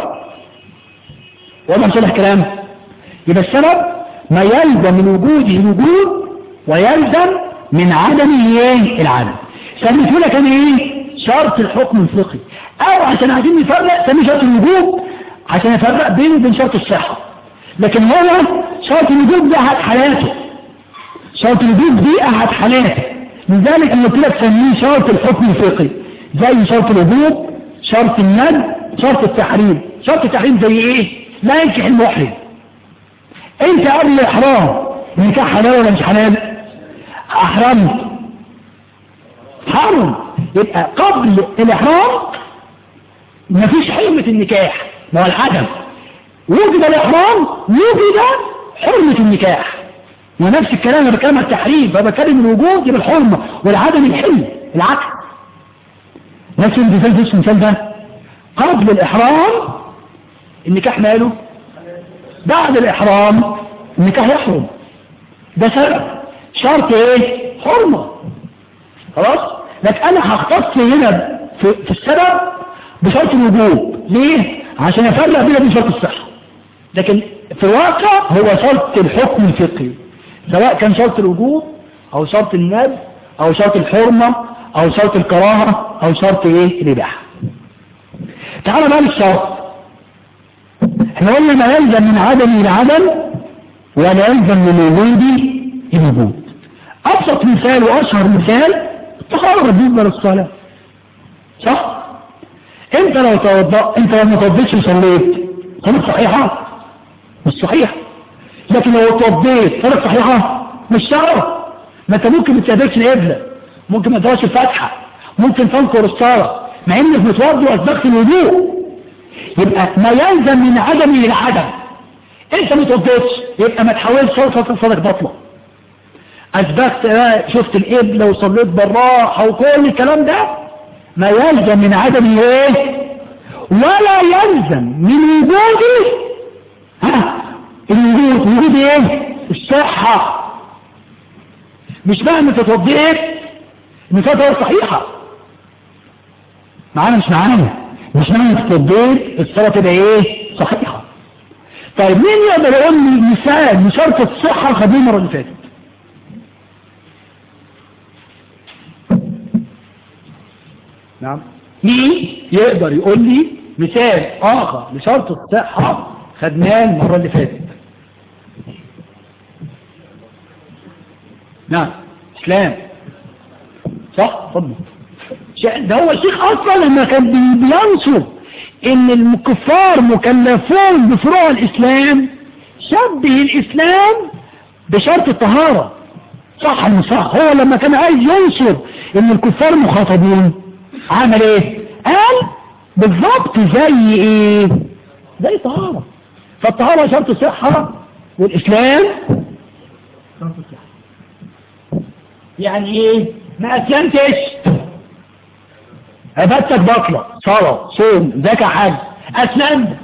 واضح شرح كلام يبقى السبب ما يلزم من وجوده الوجود ويلزم من عدمه ايه العدم سميته لك انا ايه شرط الحكم الفقهي او عشان عايزين نفرق سميه شرط الوجود عشان نفرق بينه وبين شرط الصحة لكن هو شرط الوجود ده احد حالاته شرط الوجود دي احد حالاته لذلك انا قلت لك سميه شرط الحكم الفقهي زي شرط الوجود شرط الند شرط التحريم شرط التحريم زي ايه لا ينكح المحرم انت قبل الاحرام النكاح حلال ولا مش حلال احرمت حرم يبقى قبل الاحرام مفيش حرمة النكاح ما هو العدم وجد الاحرام وجد حرمة النكاح ونفس الكلام انا بتكلم عن التحريم فبتكلم الوجود يبقى الحرمة والعدم الحل العكس نفس المثال ده المثال ده قبل الاحرام النكاح ماله بعد الإحرام النكاح يحرم ده سبب شرط ايه حرمة خلاص لكن انا هختص هنا في, في السبب بشرط الوجوب ليه عشان افرق بينه وبين شرط الصحة لكن في الواقع هو شرط الحكم الفقهي سواء كان شرط الوجوب او شرط الند او شرط الحرمة او شرط الكراهة او شرط ايه الاباحة تعال بقى للشرط احنا قلنا ما يلزم من عدم العدم ولا يلزم من وجود الوجود ابسط مثال واشهر مثال الطهارة بالنسبة للصلاة صح انت لو توضأ انت لو ما توضيتش وصليت صلاة صحيحة مش صحيحة لكن لو توضيت صلاة صحيحة مش شرط ما انت ممكن ما تستهدفش القبلة ممكن ما تقراش الفاتحة ممكن تنكر الصلاة مع انك متوضي واسبغت الوضوء يبقى ما يلزم من عدمه العدم انت ما توضيتش يبقى ما تحاولش صلاه صلاتك بطلة اسبغت آه، شفت القبلة وصليت بالراحة وكل الكلام ده ما يلزم من عدمه ايه ولا يلزم من وجوده ها الوجود وجود ايه الصحة مش معنى انت توضيت ان فترة صحيحة معانا مش معانا مش معنى انت توضيت الصلاة تبقى ايه صحيحة طيب مين يقدر يقول لي مثال من شرط الصحة خدوه المرة اللي فاتت نعم مين يقدر يقول لي مثال اخر لشرط الصحة خدناه المرة اللي فاتت نعم اسلام صح اتفضل شا- ده هو الشيخ اصلا لما كان بي- بينصر ان الكفار مكلفون بفروع الاسلام شبه الاسلام بشرط الطهارة صح ولا صح هو لما كان عايز ينصر ان الكفار مخاطبون عمل ايه قال بالضبط زي ايه زي طهارة فالطهارة شرط صحة والاسلام شرط صحة يعني ايه ما اسلمتش عبادتك بطلة صلاة صوم زكاة حج اسلمت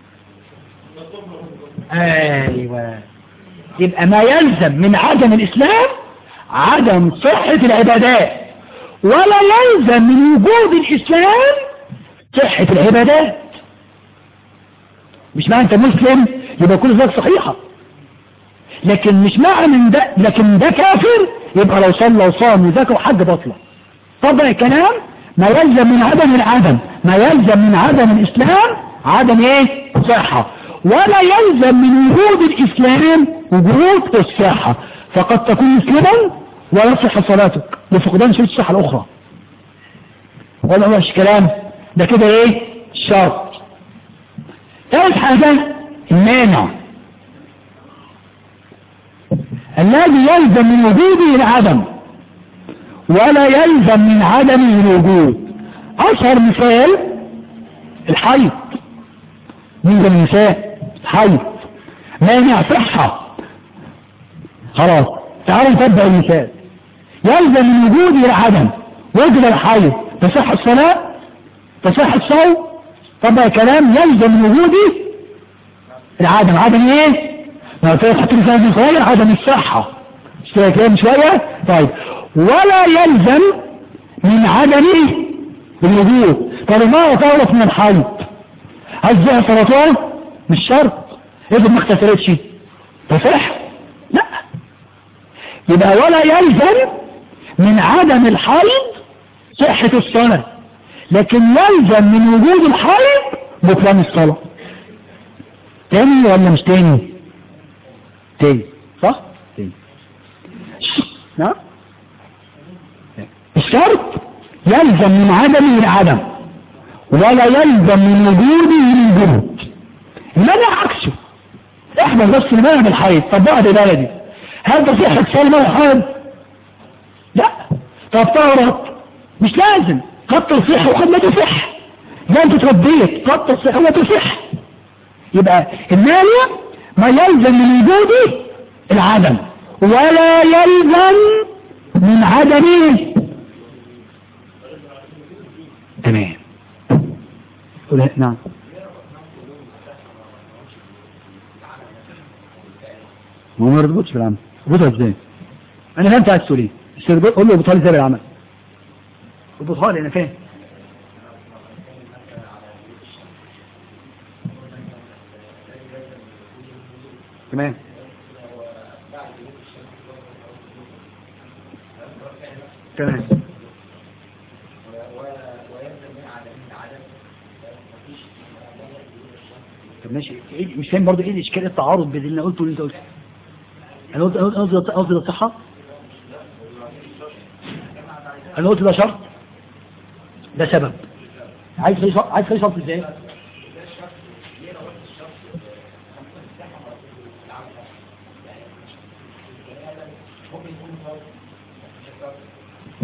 ايوه يبقى ما يلزم من عدم الاسلام عدم صحة العبادات ولا يلزم من وجود الاسلام صحة العبادات مش معنى انت مسلم يبقى كل ذلك صحيحة لكن مش معنى ان ده لكن ده كافر يبقى لو صلى وصام وزكى وحج بطلة طبعا الكلام ما يلزم من عدم العدم ما يلزم من عدم الاسلام عدم ايه صحة ولا يلزم من وجود الاسلام وجود الصحة فقد تكون مسلما ولا تصح صلاتك لفقدان شروط الصحة الاخرى ولا هو مش كلام ده كده ايه شرط ثالث حاجة المانع الذي يلزم من وجوده العدم ولا يلزم من عدمه الوجود اشهر مثال الحيض من ده المثال الحيض مانع صحة خلاص تعالوا نتبع المثال يلزم من وجوده العدم وجد الحيض تصح الصلاة تصح الصوم طبعا كلام يلزم من وجوده العدم عدم ايه ما قلت لك حط لي فيها صغير عدم الصحة اشتري كلام شوية طيب ولا يلزم من عدمه الوجود طب ما تعرف من الحيض هل صلاتها مش شرط افرض ما اختسرتش تصح لا يبقى ولا يلزم من عدم الحيض صحة الصلاة لكن يلزم من وجود الحيض بطلان الصلاة تاني ولا مش تاني تاني صح تاني نعم الشرط يلزم من عدمه العدم ولا يلزم من وجوده الوجود المنع عكسه احنا بس المنع بالحيض طبقها ببلدي هل ده صحة صلاة الحيض لا طب تعرف مش لازم قد تصح وقد لا تصح زي انت تربيت قد تصح ولا تصح يبقى المانع ما يلزم من وجوده العدم ولا يلزم من عدمه تمام قول نعم ما هو ما يربطش بالعمل يربطها ازاي انا فهمت عايز تقول ايه بس يربط- قول له يربطها لي ازاي بالعمل يربطها لي انا فاهم تمام تمام طب ماشي إيه- مش فاهم برضه ايه الاشكال التعارض بين اللي انا قلته واللي انت قلته انا قلت أنا قلت قصدي قصدي ده صحه انا قلت ده شرط ده سبب عايز تخلي شرط عايز تخلي شرط ازاي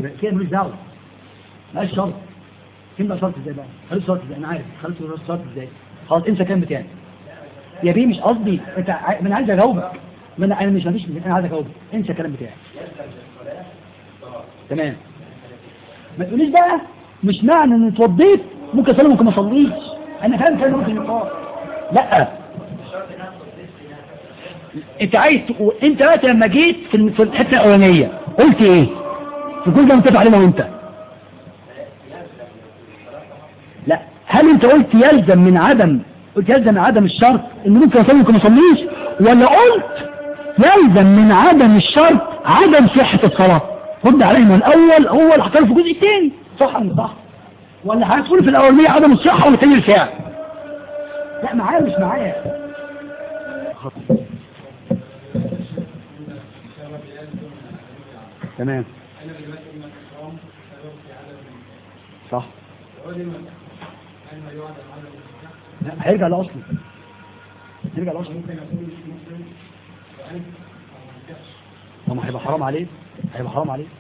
يبقى كده ملوش دعوه مالهاش شرط فين بقى شرط ازاي بقى خليته شرط ازاي انا عارف خليته شرط ازاي خلاص انسى كلام بتاعي يا بيه مش قصدي انت ع- ما انا عايز اجاوبك ما انا انا مش مفيش انا عايز اجاوبك انسى الكلام بتاعي تمام ما تقوليش بقى مش معنى ان اتوضيت ممكن اصلي ممكن ما اصليش انا فاهم كلام ممكن يقال لا انت عايز تقول انت دلوقتي لما جيت في الم- في الحته الاولانيه قلت ايه في كل ده متفق عليه انا وانت لا هل انت قلت يلزم من عدم قلت يلزم من عدم الشرط ان ممكن اصلي ممكن ما اصليش ولا قلت يلزم من عدم الشرط عدم صحة الصلاة رد عليه من الاول هو اللي هتعرف في الجزء الثاني صح ولا مش صح ولا هتقول في الاولانية عدم الصحة ولا تاني الفعل لا معايا مش معايا تمام صح لا هيرجع لأصله هيرجع لأصله طب ما هيبقى حرام عليك هيبقى حرام عليك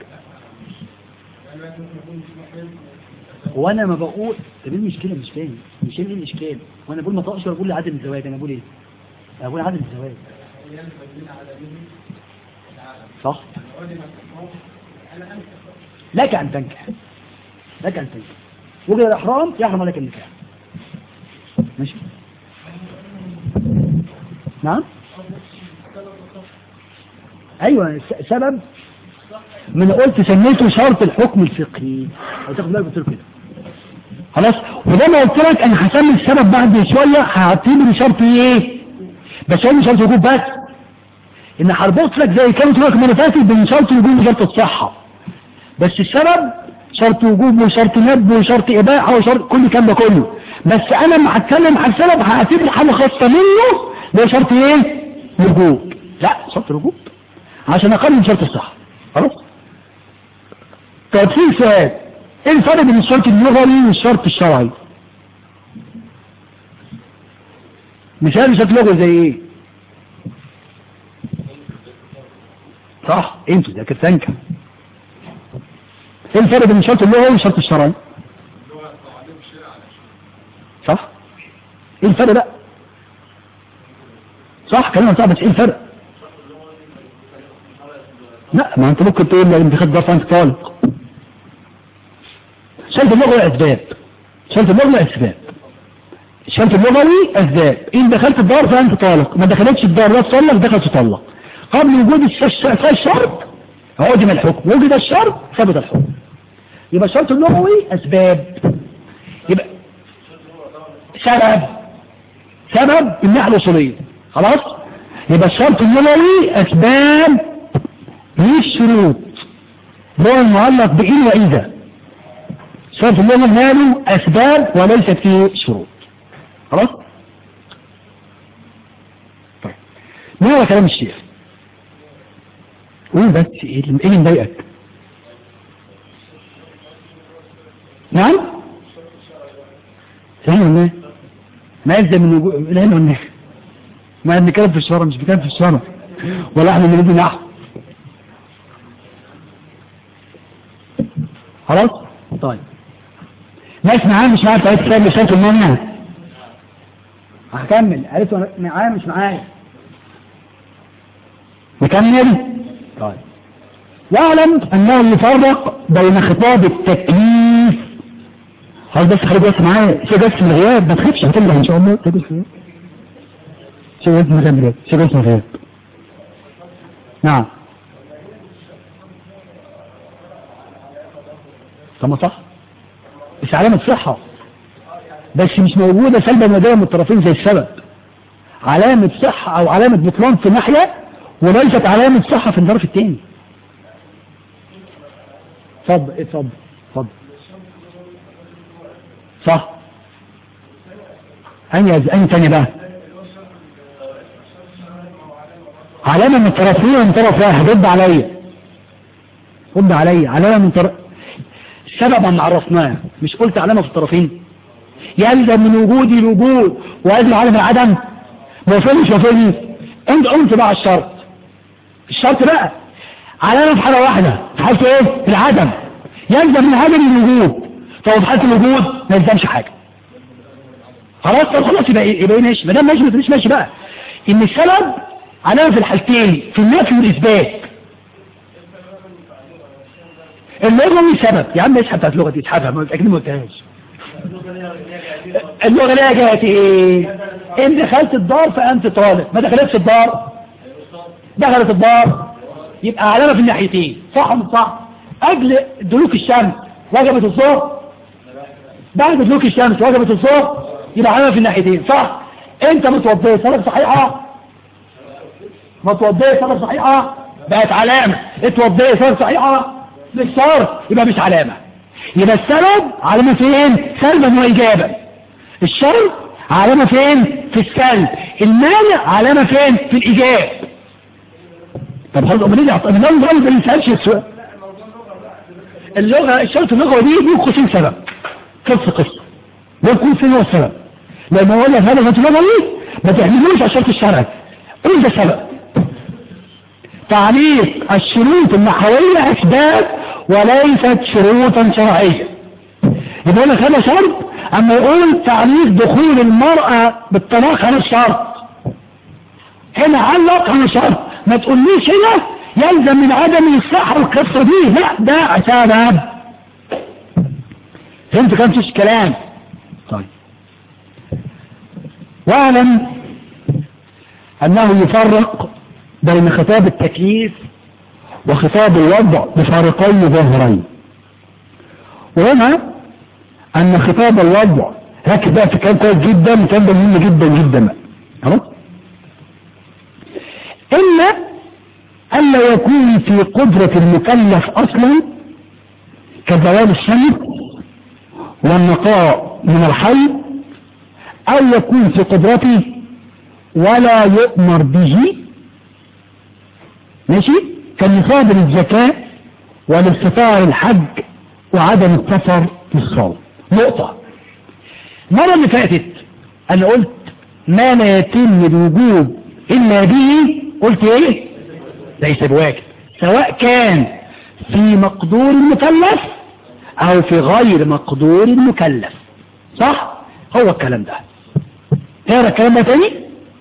وانا ما بقول طب ايه المشكله مش فاهم مش فاهم ايه الاشكال وانا بقول ما طقش ولا بقول لي عدم الزواج انا بقول ايه انا بقول عدم الزواج صح لك ان تنكح لك ان تنكح وجد الاحرام يحرم عليك النكاح ماشي نعم ايوه س- سبب من قلت سميته شرط الحكم الفقهي او تاخد بالك بتقول كده خلاص وزي ما قلت لك انا هسمي السبب بعد شويه هعتبر شرط ايه بس هو مش شرط وجود بس ان هربط لك زي كانت لك المره اللي فاتت بين شرط الوجود وشرط الصحه بس السبب شرط وجوب وشرط ند وشرط اباحه وشرط كل الكلام ده كله بس انا لما هتكلم عن السبب هعتبر حاجه خاصه منه ده شرط ايه وجوب لا شرط الوجوب عشان اقارن شرط الصحه خلاص طب في سؤال ايه الفرق بين الشرط اللغوي والشرط الشرعي مثال شرط لغوي زي ايه صح انتوا ده كتانكا ايه الفرق بين الشرط اللغوي والشرط الشرعي صح ايه الفرق بقى صح كلام صعب بس ايه الفرق لا ما انت ممكن تقول لو انت خد ضرب انت طالق شرط اللغوي اسباب شرط اللغوي اسباب الشرط اللغوي اسباب ان دخلت الدار فانت طالق ما دخلتش الدار لا تطلق دخلت تطلق قبل وجود الش- الش- الشرط عدم الحكم وجد الشرط ثبت الحكم يبقى الشرط اللغوي اسباب يبقى سبب سبب الناحيه الاصوليه خلاص يبقى الشرط اللغوي اسباب مش شروط هو المعلق بإن وإذا شرط اللغة ماله أسباب وليست فيه شروط خلاص طيب ما هو كلام الشيخ قول بس ايه اللي إيه اللي مضايقك نعم سهل ولا إيه؟ ما يلزم من وجود الهنا والنهي ما بنتكلم في الشرع مش بنتكلم في الشرع ولا احنا بنريد نحو خلاص طيب ناس معاه مش معاه بتاعت كتاب شرط المانع هكمل قالت له معايا مش معايا نكمل طيب واعلم انه يفرق بين خطاب التكليف هل بس خلي بس معايا شيء بس من الغياب ما تخافش هتنجح ان شاء الله شيء بس شيء بس من الغياب شيء بس من الغياب نعم طب ما صح مش علامة صحة بس مش موجودة سلبا ودايما من الطرفين زي السبب علامة صحة او علامة بطلان في ناحية وليست علامة صحة في الطرف الثاني اتفضل اتفضل اتفضل صح اني اني تاني بقى علامة من طرفين ومن طرف واحد رد عليا رد عليا علامة من طرف السبب ما عرفناه مش قلت علامة في الطرفين يلزم من وجودي الوجود ويلزم عدم العدم موافقني مش موافقني انت قلت بقى على الشرط الشرط بقى علامة في حالة واحدة في حالة ايه؟ العدم يلزم من عدم الوجود طب في حالة الوجود ما يلزمش حاجة خلاص طب خلاص يبقى ايه يبقى ايه ماشي ما دام ماشي ما تبقاش ماشي بقى ان السبب علامة في الحالتين في النفي والاثبات اللغة ليه سبب يا عم اسحب بتاعت اللغة دي اسحبها ما اكيد ما قلتهاش اللغة ليها جهة ايه ان دخلت الدار فانت طالب ما دخلتش الدار دخلت الدار يبقى علامة في الناحيتين صح ولا مش صح قبل دلوك الشمس وجبت الظهر بعد دلوك الشمس وجبت الظهر يبقى علامة في الناحيتين صح انت متوضيه صلاة صحيحة متوضيه صلاة صحيحة بقت علامة اتوضيه صلاة صحيحة مش شرط يبقى مش علامة يبقى السبب علامة فين سلبا وايجابا الشرط علامة فين في السلب المانع علامة فين في الايجاب طب خلاص امال ليه طب لو ما بيسالش السؤال اللغة الشرط اللغوي دي دي قوسين سبب قصة قصة ده قوسين هو السبب لما اقول لك هذا شرط لغوي ما تعملوش على الشرط الشرعي قول ده سبب تعليق الشروط النحوية اسباب وليست شروطا شرعية يقول لك هذا شرط اما يقول تعليق دخول المرأة بالطلاق على الشرط هنا علق على شرط ما تقوليش هنا يلزم من عدم الصحة القصة دي لا ده سبب فهمت كم فيش كلام طيب واعلم انه يفرق بين خطاب التكليف وخطاب الوضع بفارقين ظاهرين وهنا ان خطاب الوضع ركز بقى في كلام كويس جدا كلام ده مهم جدا جدا بقى خلاص الا الا يكون في قدرة المكلف اصلا كزوال الشمس والنقاء من الحي او يكون في قدرته ولا يؤمر به ماشي كالنصاب للزكاة والاستطاع الحج وعدم السفر للصوم نقطة المرة اللي فاتت انا قلت ما لا يتم الوجوب الا به قلت ايه ليس بواجب سواء كان في مقدور المكلف او في غير مقدور المكلف صح هو الكلام ده تقرا الكلام ده تاني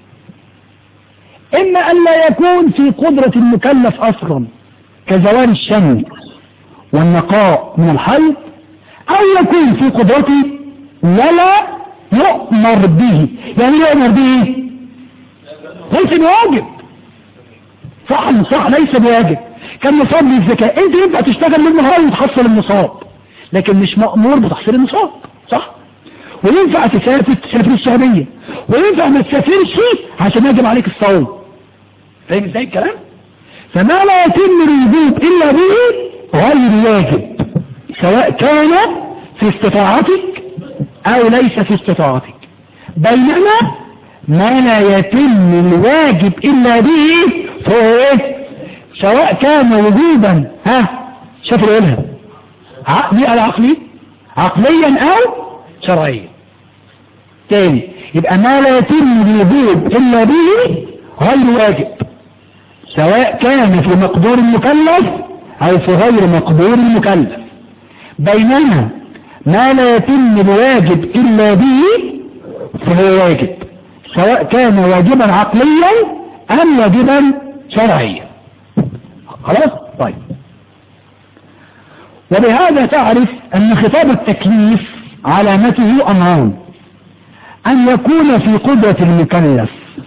اما ان لا يكون في قدرة المكلف اصلا كزوال الشمس والنقاء من الحيض او يكون في قدرته ولا يؤمر به يعني ايه يؤمر به ليس بواجب صح صح ليس بواجب كان نصاب للزكاة انت ينفع تشتغل للنهار وتحصل النصاب لكن مش مأمور بتحصيل النصاب صح وينفع تسافر تسافر الشهرية وينفع ما تسافرش عشان يجب عليك الصوم فاهم ازاي الكلام فما لا يتم الوجوب الا به غير واجب سواء كان في استطاعتك او ليس في استطاعتك بينما ما لا يتم الواجب الا به فهو ايه سواء كان وجوبا ها شوف يقولها عقلي العقلي عقليا او شرعيا تاني يبقى ما لا يتم الوجوب الا به غير واجب سواء كان في مقدور المكلف او في غير مقدور المكلف بينما ما لا يتم الواجب الا به فهو واجب سواء كان واجبا عقليا ام واجبا شرعيا خلاص طيب وبهذا تعرف ان خطاب التكليف علامته امران ان يكون في قدرة المكلف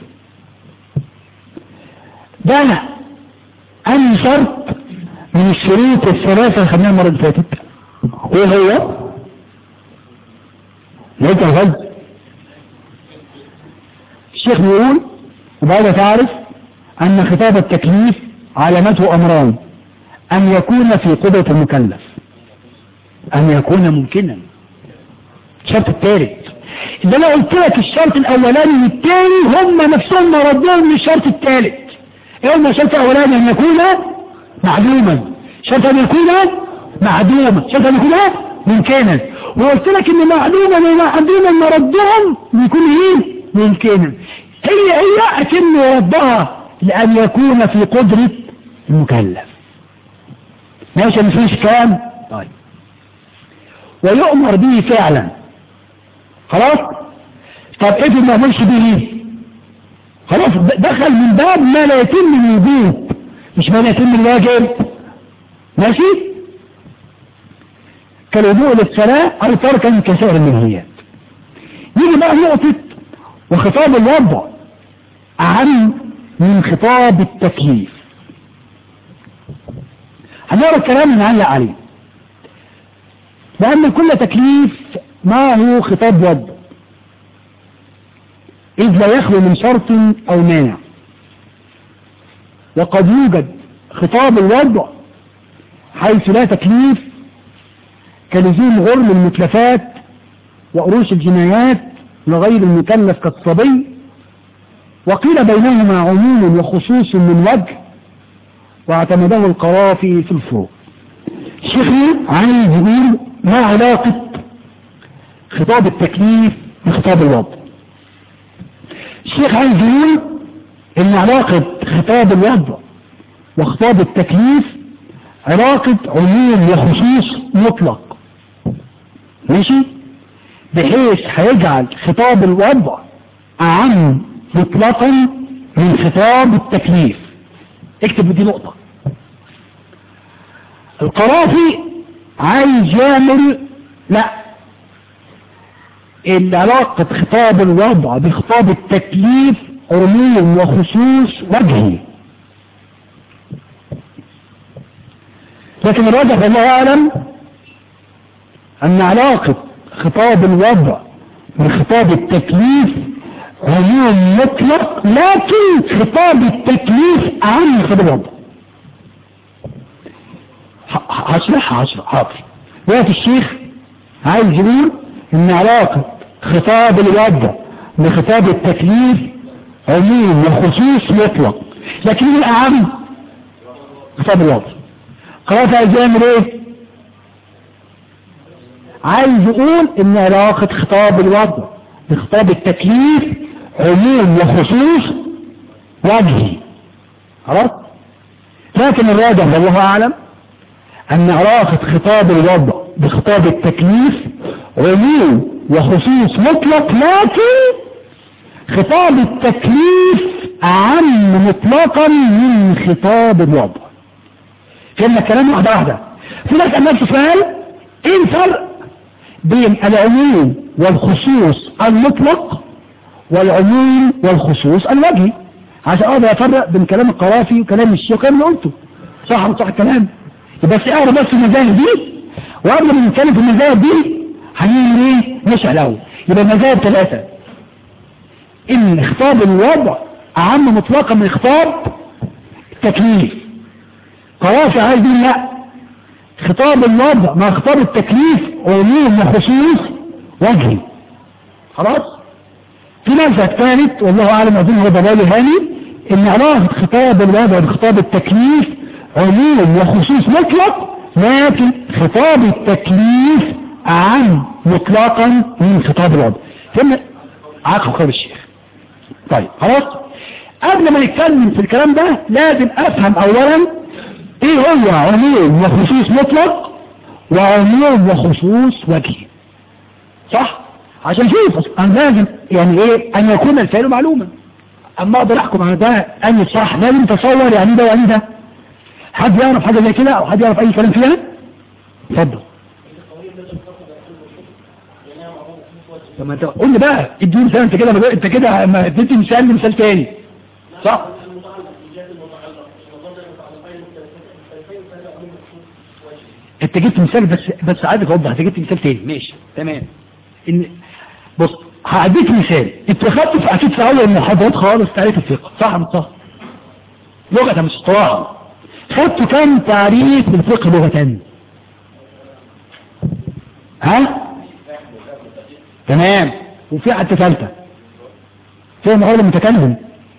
ده ان شرط من الشروط الثلاثة اللي خدناها المرة اللي فاتت ايه هو ليك الغز الشيخ بيقول وبعد تعرف ان خطاب التكليف علامته امران ان يكون في قدرة المكلف ان يكون ممكنا الشرط الثالث ده انا قلت لك الشرط الاولاني والثاني هم نفسهم مردهم من الشرط الثالث ايه هما الشرط الاولاني ان يكون معلوما شرط ان يكون معدوما شرط ان يكون ممكنا وقلت لك ان معلوما ومعدوما مردهم بيكون ايه ممكنا هي هي اتم ردها لان يكون في قدرة المكلف ماشي مفيش كلام طيب ويؤمر به فعلا خلاص طب افرض ما يعملش به خلاص دخل من باب ما لا يتم الوجود مش ما لا يتم الواجب ماشي كالوضوء للصلاة أو تركا كسائر المنهيات يجي بقى نقطة وخطاب الوضع أهم من خطاب التكليف هنقرا الكلام نعلق عليه لأن كل تكليف ما هو خطاب وضع إذ لا يخلو من شرط أو مانع وقد يوجد خطاب الوضع حيث لا تكليف كلزوم غرم المتلفات وقروش الجنايات لغير المكلف كالصبي وقيل بينهما عموم وخصوص من وجه واعتمده القرافي في الفروق شيخي عايز يقول ما علاقة خطاب التكليف بخطاب الوضع الشيخ عايز يقول ان علاقة خطاب الوضع وخطاب التكليف علاقة عموم وخصوص مطلق ماشي بحيث هيجعل خطاب الوضع أعم مطلقا من خطاب التكليف اكتب دي نقطة القرافي عايز يعمل لا ان علاقة خطاب الوضع بخطاب التكليف عموم وخصوص وجهي لكن الراجح والله اعلم ان علاقة خطاب الوضع بخطاب التكليف عموم مطلق لكن خطاب التكليف اهم من خطاب الوضع هشرحها هشرح حاضر وقت الشيخ عايز يقول ان علاقة خطاب الوضع بخطاب التكليف عموم وخصوص مطلق لكن الاهم خطاب الوضع خلاص عايز يعمل ايه عايز يقول ان علاقة خطاب الوضع بخطاب التكليف عموم وخصوص وجهي خلاص لكن الراجح والله اعلم ان علاقة خطاب الوضع بخطاب التكليف عموم وخصوص مطلق لكن خطاب التكليف اعم مطلقا من خطاب الوضع كلمة كلام واحدة واحدة في ناس قال نفسه سؤال ايه الفرق بين العموم والخصوص المطلق والعموم والخصوص الوجهي عشان اقدر افرق بين كلام القرافي وكلام الشيخ وكلام اللي قلته صح ولا صح الكلام بس اقرا بس المذاهب دي وقبل ما نتكلم في المذاهب دي هنعمل ايه نشرح الاول يبقى المذاهب ثلاثه ان خطاب الوضع اعم مطلقا من خطاب التكليف قرافي عايز يقول لا خطاب الوضع مع خطاب التكليف عموم وخصوص وجهي خلاص في مذهب ثالث والله اعلم اظن هو ضلالي هاني ان علاقه خطاب الوضع بخطاب التكليف عموم وخصوص مطلق لكن خطاب التكليف اعم مطلقا من خطاب الوضع فهمنا عقب خطاب الشيخ طيب خلاص قبل ما نتكلم في الكلام ده لازم افهم اولا ايه هو عموم وخصوص مطلق وعموم وخصوص وجهي صح عشان شوف انا لازم يعني ايه ان يكون الفعل معلوما اما اقدر احكم على ده اني صح لازم تصور يعني ده يعني ده حد يعرف حاجه زي كده او حد يعرف اي كلام فيها اتفضل طب ما انت قول لي بقى اديني مثال انت كده انت كده ما اديتني مثال مثال تاني صح انت جبت مثال بس بس عايزك اوضح انت جبت مثال تاني ماشي تمام ان بص هديك مثال انت خدت في اكيد في اول المحاضرات خالص تعريف الفقه صح مش صح لغه مش اصطلاح خدت كام تعريف للفقه لغه ها تمام وفي حتى ثالثه فهم غير المتكلم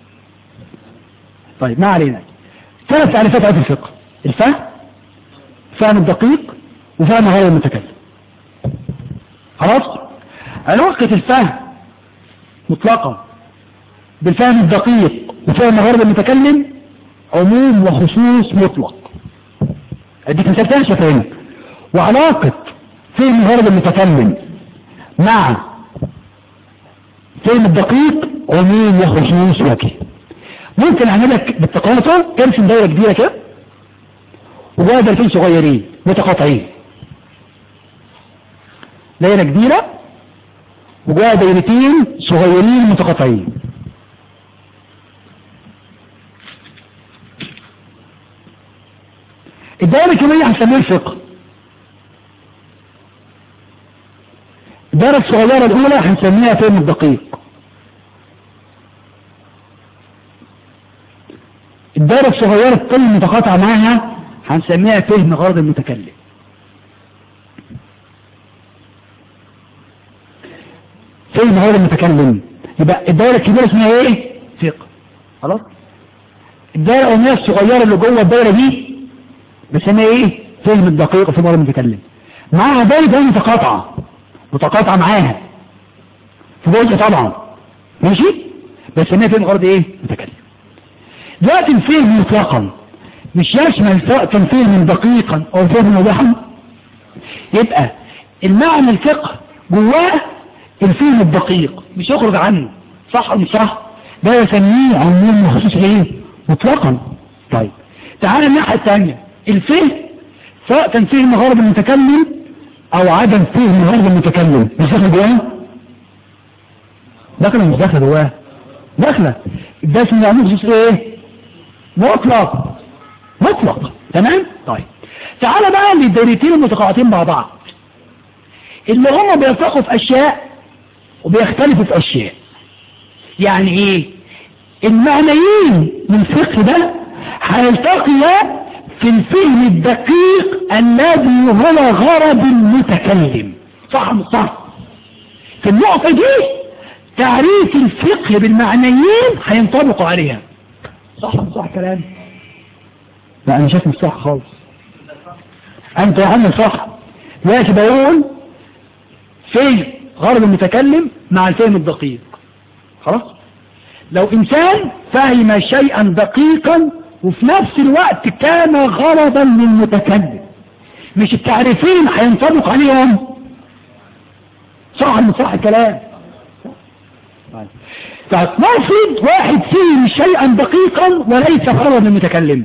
طيب ما علينا ثلاث تعريفات عن الفقه الفهم فهم الدقيق وفهم غير المتكلم خلاص علاقة الفهم مطلقا بالفهم الدقيق وفهم غير المتكلم عموم وخصوص مطلق اديك مثال تاني شفاهمك وعلاقة فهم غرض المتكلم مع فهم الدقيق عموم وخصوص وجه ممكن اعمل لك بالتقاطع ارسم دايره كبيره كده وجواها دايرتين صغيرين متقاطعين دايره كبيره وجواها دايرتين صغيرين متقاطعين الدائرة الكبيرة هنسميها الفقه الدائرة الصغيرة الأولى هنسميها فهم الدقيق الدائرة الصغيرة الكل متقاطعة معها هنسميها فهم غرض المتكلم فهم غرض المتكلم يبقى الدائرة الكبيرة اسمها ايه؟ فقه خلاص الدائرة الأولانية الصغيرة اللي جوه الدائرة دي بسميها ايه؟ فهم الدقيق في غرض المتكلم معاها دائرة متقاطعة متقاطعة معاها في جزء طبعا ماشي بسميها فهم غرض ايه؟ متكلم دلوقتي الفهم مطلقا مش يشمل سواء كان فهم دقيقا او فهم موضحا يبقى المعنى الفقه جواه الفهم الدقيق مش يخرج عنه صح او مش صح ده يسميه عموم وخصوص ايه مطلقا طيب تعال الناحية الثانية الفهم سواء كان فهم غرض المتكلم او عدم فهم غرض المتكلم مش داخل جواه داخله مش داخله جواه داخله ده اسمه عموم وخصوص ايه مطلق مطلق تمام طيب تعال بقى للدايرتين المتقاطعين مع بعض اللي هم بيلتقوا في اشياء وبيختلفوا في اشياء يعني ايه المعنيين من الفقه ده هيلتقيا في الفهم الدقيق الذي هو غرض المتكلم صح مش صح في النقطة دي تعريف الفقه بالمعنيين هينطبقوا عليها صح مش صح كلام لا انا شايف مش صح خالص انت يا عم صح ماشي بقول في غرض المتكلم مع الفهم الدقيق خلاص لو انسان فهم شيئا دقيقا وفي نفس الوقت كان غرضا للمتكلم مش التعريفين هينطبق عليهم صح من صح الكلام طيب نفرض واحد فهم شيئا دقيقا وليس غرضا للمتكلم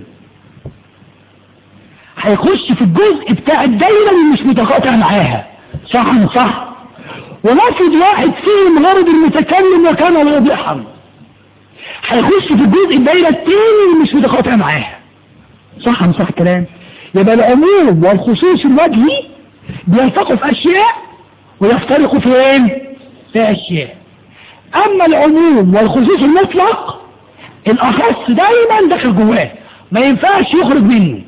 هيخش في الجزء بتاع الدايرة اللي مش متقاطع معاها صح من صح ونفرض واحد فيهم غرض المتكلم وكان واضحا هيخش في الجزء الدايرة التاني اللي مش متقاطع معاها صح من صح الكلام يبقى العموم والخصوص الوجهي بيلتقوا في اشياء ويفترقوا فين في اشياء اما العموم والخصوص المطلق الاخص دايما داخل جواه ما ينفعش يخرج منه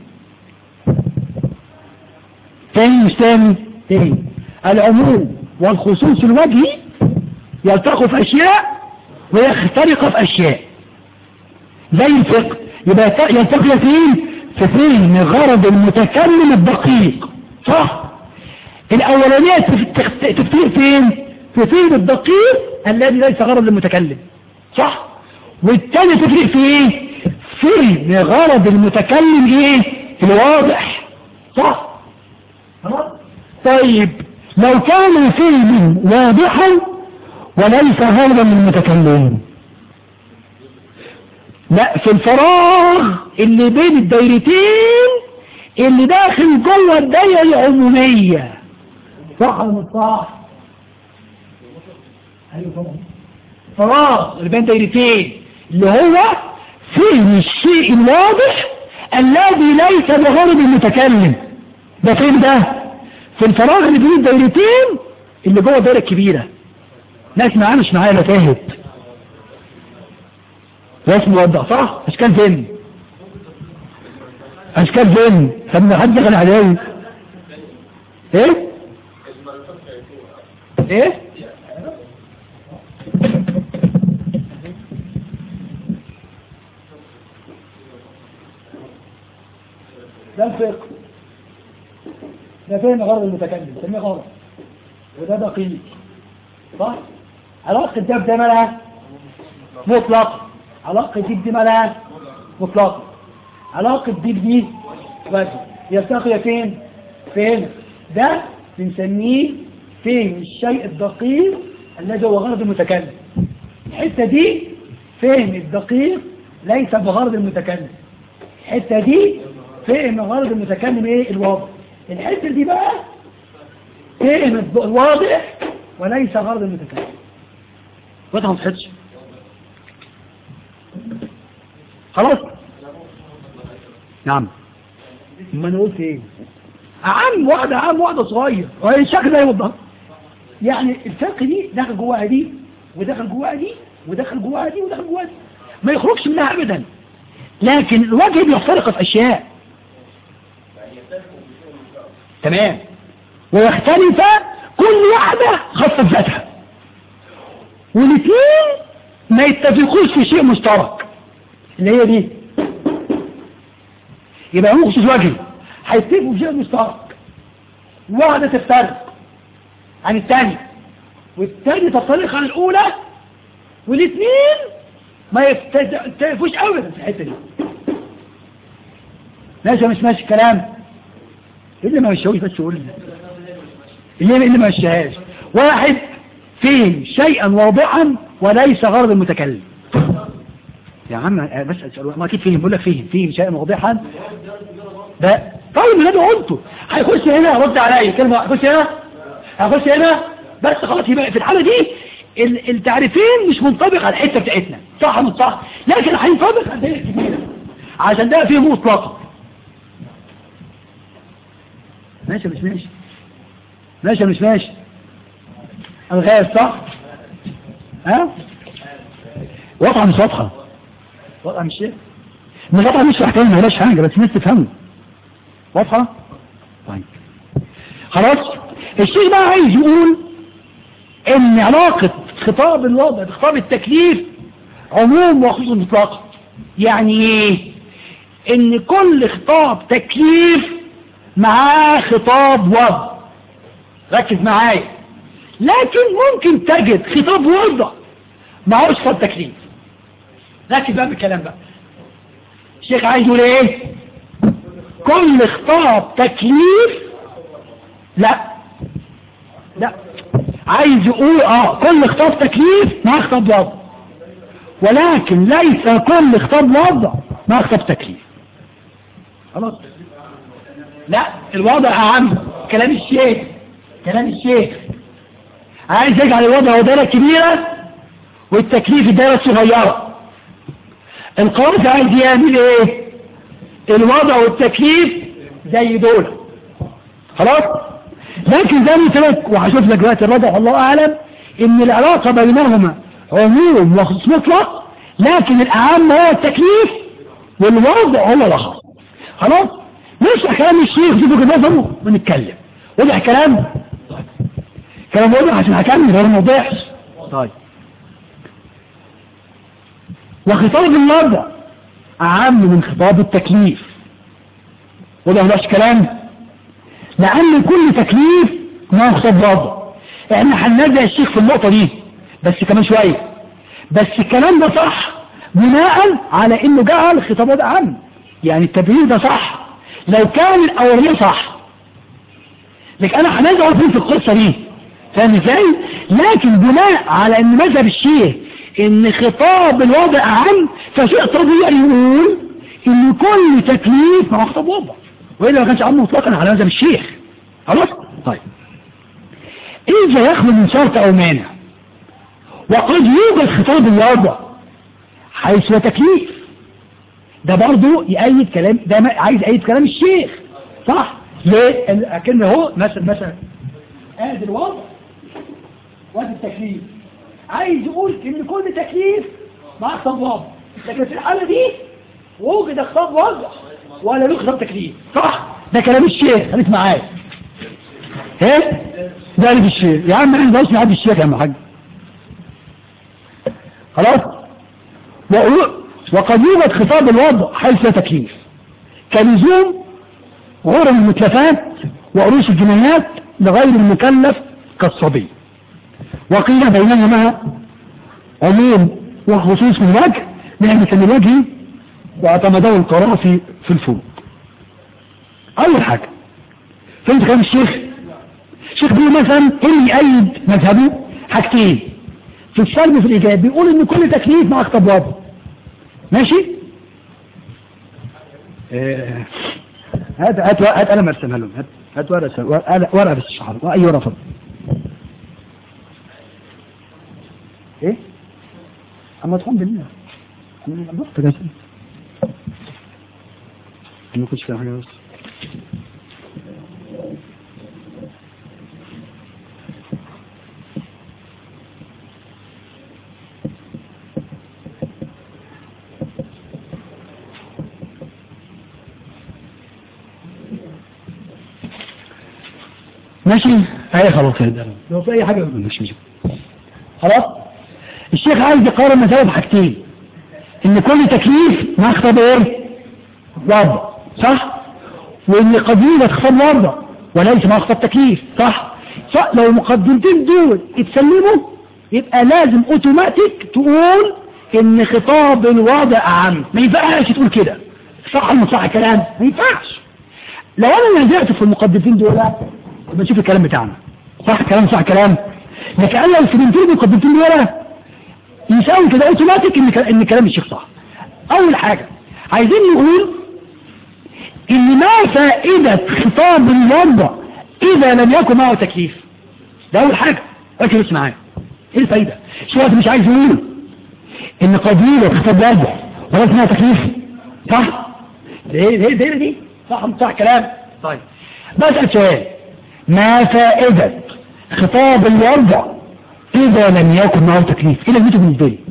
تاني مش تاني تاني العموم والخصوص الوجهي يلتقوا في اشياء ويخترق في اشياء زي الفقه يبقى يلتقي فين في فهم غرض المتكلم الدقيق صح الاولانية تفتيق فين في فهم الدقيق الذي ليس غرض المتكلم صح والتاني تفرق في ايه فهم غرض المتكلم ايه الواضح صح طيب لو كان فهم واضحا وليس غرضا للمتكلم لا في الفراغ اللي بين الدايرتين اللي داخل جوه الدايره العموميه صح ولا مش صح ايوه فراغ اللي بين دايرتين اللي هو فهم الشيء الواضح الذي ليس بغرض المتكلم ده فين ده في الفراغ اللي بين الدايرتين اللي جوه الدايره الكبيره ناس معايا مش معايا لا فاهم ناس موضح صح اشكال فين اشكال فين طب ما حد دخل عليا ايه ايه ده الفقه ده فين غرض المتكلم سميه غرض وده دقيق صح علاقة ده بده مالها مطلق علاقة دي بدي مالها مطلق علاقة دي بدي بس يلتقي فين فين ده بنسميه فهم الشيء الدقيق الذي هو غرض المتكلم الحتة دي فهم الدقيق ليس بغرض المتكلم الحتة دي فهم غرض المتكلم ايه الواضح الحتة دي بقى فهم الض- الواضح وليس غرض المتكلم واضح ما تحدش خلاص نعم ما انا قلت ايه عم واحدة عم واحدة صغير وهي الشكل ده يوضح يعني الفرق دي داخل جواها دي وداخل جواها دي وداخل جواها دي وداخل جواها دي ما يخرجش منها ابدا لكن الوجه بيختلق في اشياء تمام ويختلف كل واحدة خاصة بذاتها والاثنين ما يتفقوش في شيء مشترك اللي هي دي يبقى مخصص وجهي هيتفقوا في شيء مشترك واحدة تفترق عن الثانية والثانية تفترق عن الأولى والاثنين ما يتفقوش أبدا في الحتة دي ماشي مش ماشي الكلام اللي ما مشيهوش بس يقول لي اللي اللي ما مشيهاش واحد فهم شيئا واضحا وليس غرض المتكلم يا عم بس أسأل ما اكيد فهم بقول لك فهم فهم شيئا واضحا ده طيب اللي انا قلته هيخش هنا يرد عليا كلمه هيخش هنا هيخش هنا بس خلاص يبقى في الحاله دي ال- التعريفين مش منطبق على الحته بتاعتنا صح مش صح لكن هينطبق على الدنيا الكبيره عشان ده فيه مطلقه ماشي مش ماشي ماشي مش ماشي الغاز صح ها واضحه مش واضحه واضحه مش ايه مش واضحه مش احكام ما لهاش حاجه بس الناس تفهمه واضحه طيب خلاص الشيخ بقى عايز يقول ان علاقة خطاب الوضع بخطاب التكليف عموم وخصوص مطلقة يعني ايه ان كل خطاب تكليف معاه خطاب وضع ركز معايا لكن ممكن تجد خطاب وضع معهوش خطاب تكليف ركز بقى بالكلام بقى الشيخ عايز يقول ايه كل خطاب تكليف لا لا عايز يقول اه كل خطاب تكليف مع خطاب وضع ولكن ليس كل خطاب وضع مع خطاب تكليف خلاص لا الوضع اهم كلام الشيخ كلام الشيخ عايز يجعل الوضع دائرة كبيرة والتكليف الدائرة الصغيرة القاضي عايز يعمل ايه الوضع والتكليف زي دول خلاص لكن زي ما قلت لك وهشوف لك دلوقتي الوضع والله اعلم ان العلاقه بينهما عموم وخصوص مطلق لكن الاهم هو التكليف والوضع هو الاخر خلاص نشرح كلام الشيخ شوفوا كده نفهمه ونتكلم وضح كلام كلام واضح عشان هكمل هو ما وضحش طيب وخطاب الوضع اعم من خطاب التكليف وده مش كلام لأن كل تكليف ما خطاب وضع احنا هننزع الشيخ في النقطة دي بس كمان شوية بس الكلام ده صح بناء على انه جعل خطابات عام يعني التبرير ده صح لو كان الاولاني صح لكن انا هنزعه فين في القصة دي فاهم ازاي لكن بناء على ان مذهب الشيخ ان خطاب الوضع اهم فشيء طبيعي يقول ان كل تكليف مع خطاب وضع وإلا ما كانش عمه مطلقا على مذهب الشيخ خلاص طيب إذا يخلو من شرط أو مانع وقد يوجد خطاب الوضع حيث هو تكليف ده برضه يأيد كلام ده ما- عايز يأيد كلام الشيخ صح ليه لكن هو مثلا مثلا ادي الوضع وادي التكليف عايز يقول ان كل تكليف مع خطاب وضع لكن في الحالة دي وجد خطاب وضع ولا له خطاب تكليف صح ده كلام الشيخ خليك معايا ايه ده اللي في الشيخ يا عم احنا بس حد الشيخ يا عم حاج خلاص وقو- وقد يوجد خطاب الوضع حيث لا تكليف كلزوم غرم المتلفات وعروش الجنايات لغير المكلف كالصبي وقيل بينهما عموم وخصوص من وجه لأن كان الوجه واعتمده القرافي في الفوق أول حاجة فهمت كلام الشيخ شيخ بيه مثلا اللي يأيد مذهبه حاجتين في السلب وفي الإيجاب بيقول إن كل تكليف مع خطاب واضح ماشي؟ آه، هات هات هات قلم ارسمها لهم هات هات ورقه ارسم- ورقه ورقه بس الشحر اي ورقه فضل ايه اما تقوم بالله انا ضغط يا سيدي ما كنتش فاهم حاجه بس ماشي اي خلاص يا ده لو في اي حاجه مش مش خلاص الشيخ عايز يقارن مسألة بحاجتين ان كل تكليف مخطب ايه وضع صح وان قضية خطاب وضع وليس مخطب تكليف صح صح لو المقدمتين دول اتسلموا يبقى لازم اوتوماتيك تقول ان خطاب الوضع اعم ما ينفعش تقول كده صح ولا مش صح الكلام ما ينفعش لو انا نزعت في المقدمتين دول يبقى نشوف الكلام بتاعنا صح كلام صح كلام لكن انا لو سلمت لي المقدمتين دول يساوي كده اوتوماتيك ان ك- ان كلام الشيخ صح اول حاجة عايزين نقول ان ما فائدة خطاب الوضع اذا لم يكن معه تكليف ده اول حاجة ركز بس معايا ايه الفايدة شو وقت مش عايز يقول ان قضية خطاب وضع ولا اسمها تكليف صح ليه ليه ليه دي صح مش صح كلام طيب بسأل سؤال ما فائدة خطاب الوضع إذا لم يكن معه تكليف إيه لازمته بالنسبة لي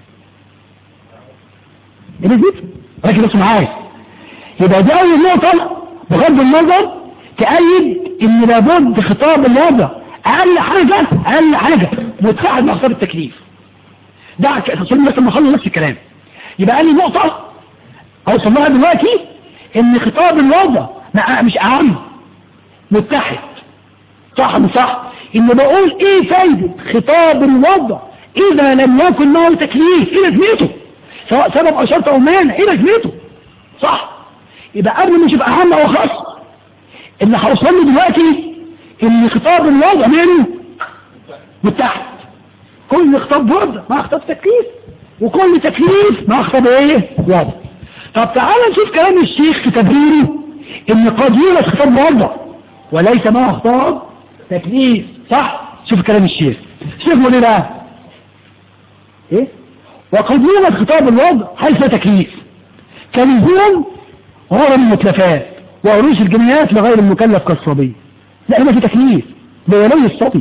إيه لازمته ركز بس معايا يبقى دي أول نقطة بغض النظر تأيد إن لابد خطاب الوضع أقل حاجة أقل حاجة متفاعل مع خطاب التكليف ده عشان بس لما اخلص نفس الكلام يبقى قال لي نقطة أوصل لها دلوقتي إن خطاب الوضع مع- مش أهم متحد صح مش صح ان بقول ايه فايدة خطاب الوضع اذا لم يكن معه تكليف ايه لازمته سواء سبب او شرط او مانع ايه لازمته صح يبقى قبل ما نشوف اهم او خاص اللي هوصل له دلوقتي ان خطاب الوضع ماله متحد كل خطاب وضع مع خطاب تكليف وكل تكليف مع خطاب ايه وضع طب تعالى نشوف كلام الشيخ في تبريره ان قد يوجد خطاب وضع وليس معه خطاب تكليف صح شوف كلام الشيخ الشيخ بيقول ايه بقى ايه وقد يوجد خطاب الوضع حيث تكليف كلزوم غرض المتلفات وعروش الجنيات لغير المكلف كالصبي لا هنا في تكليف لولي الصبي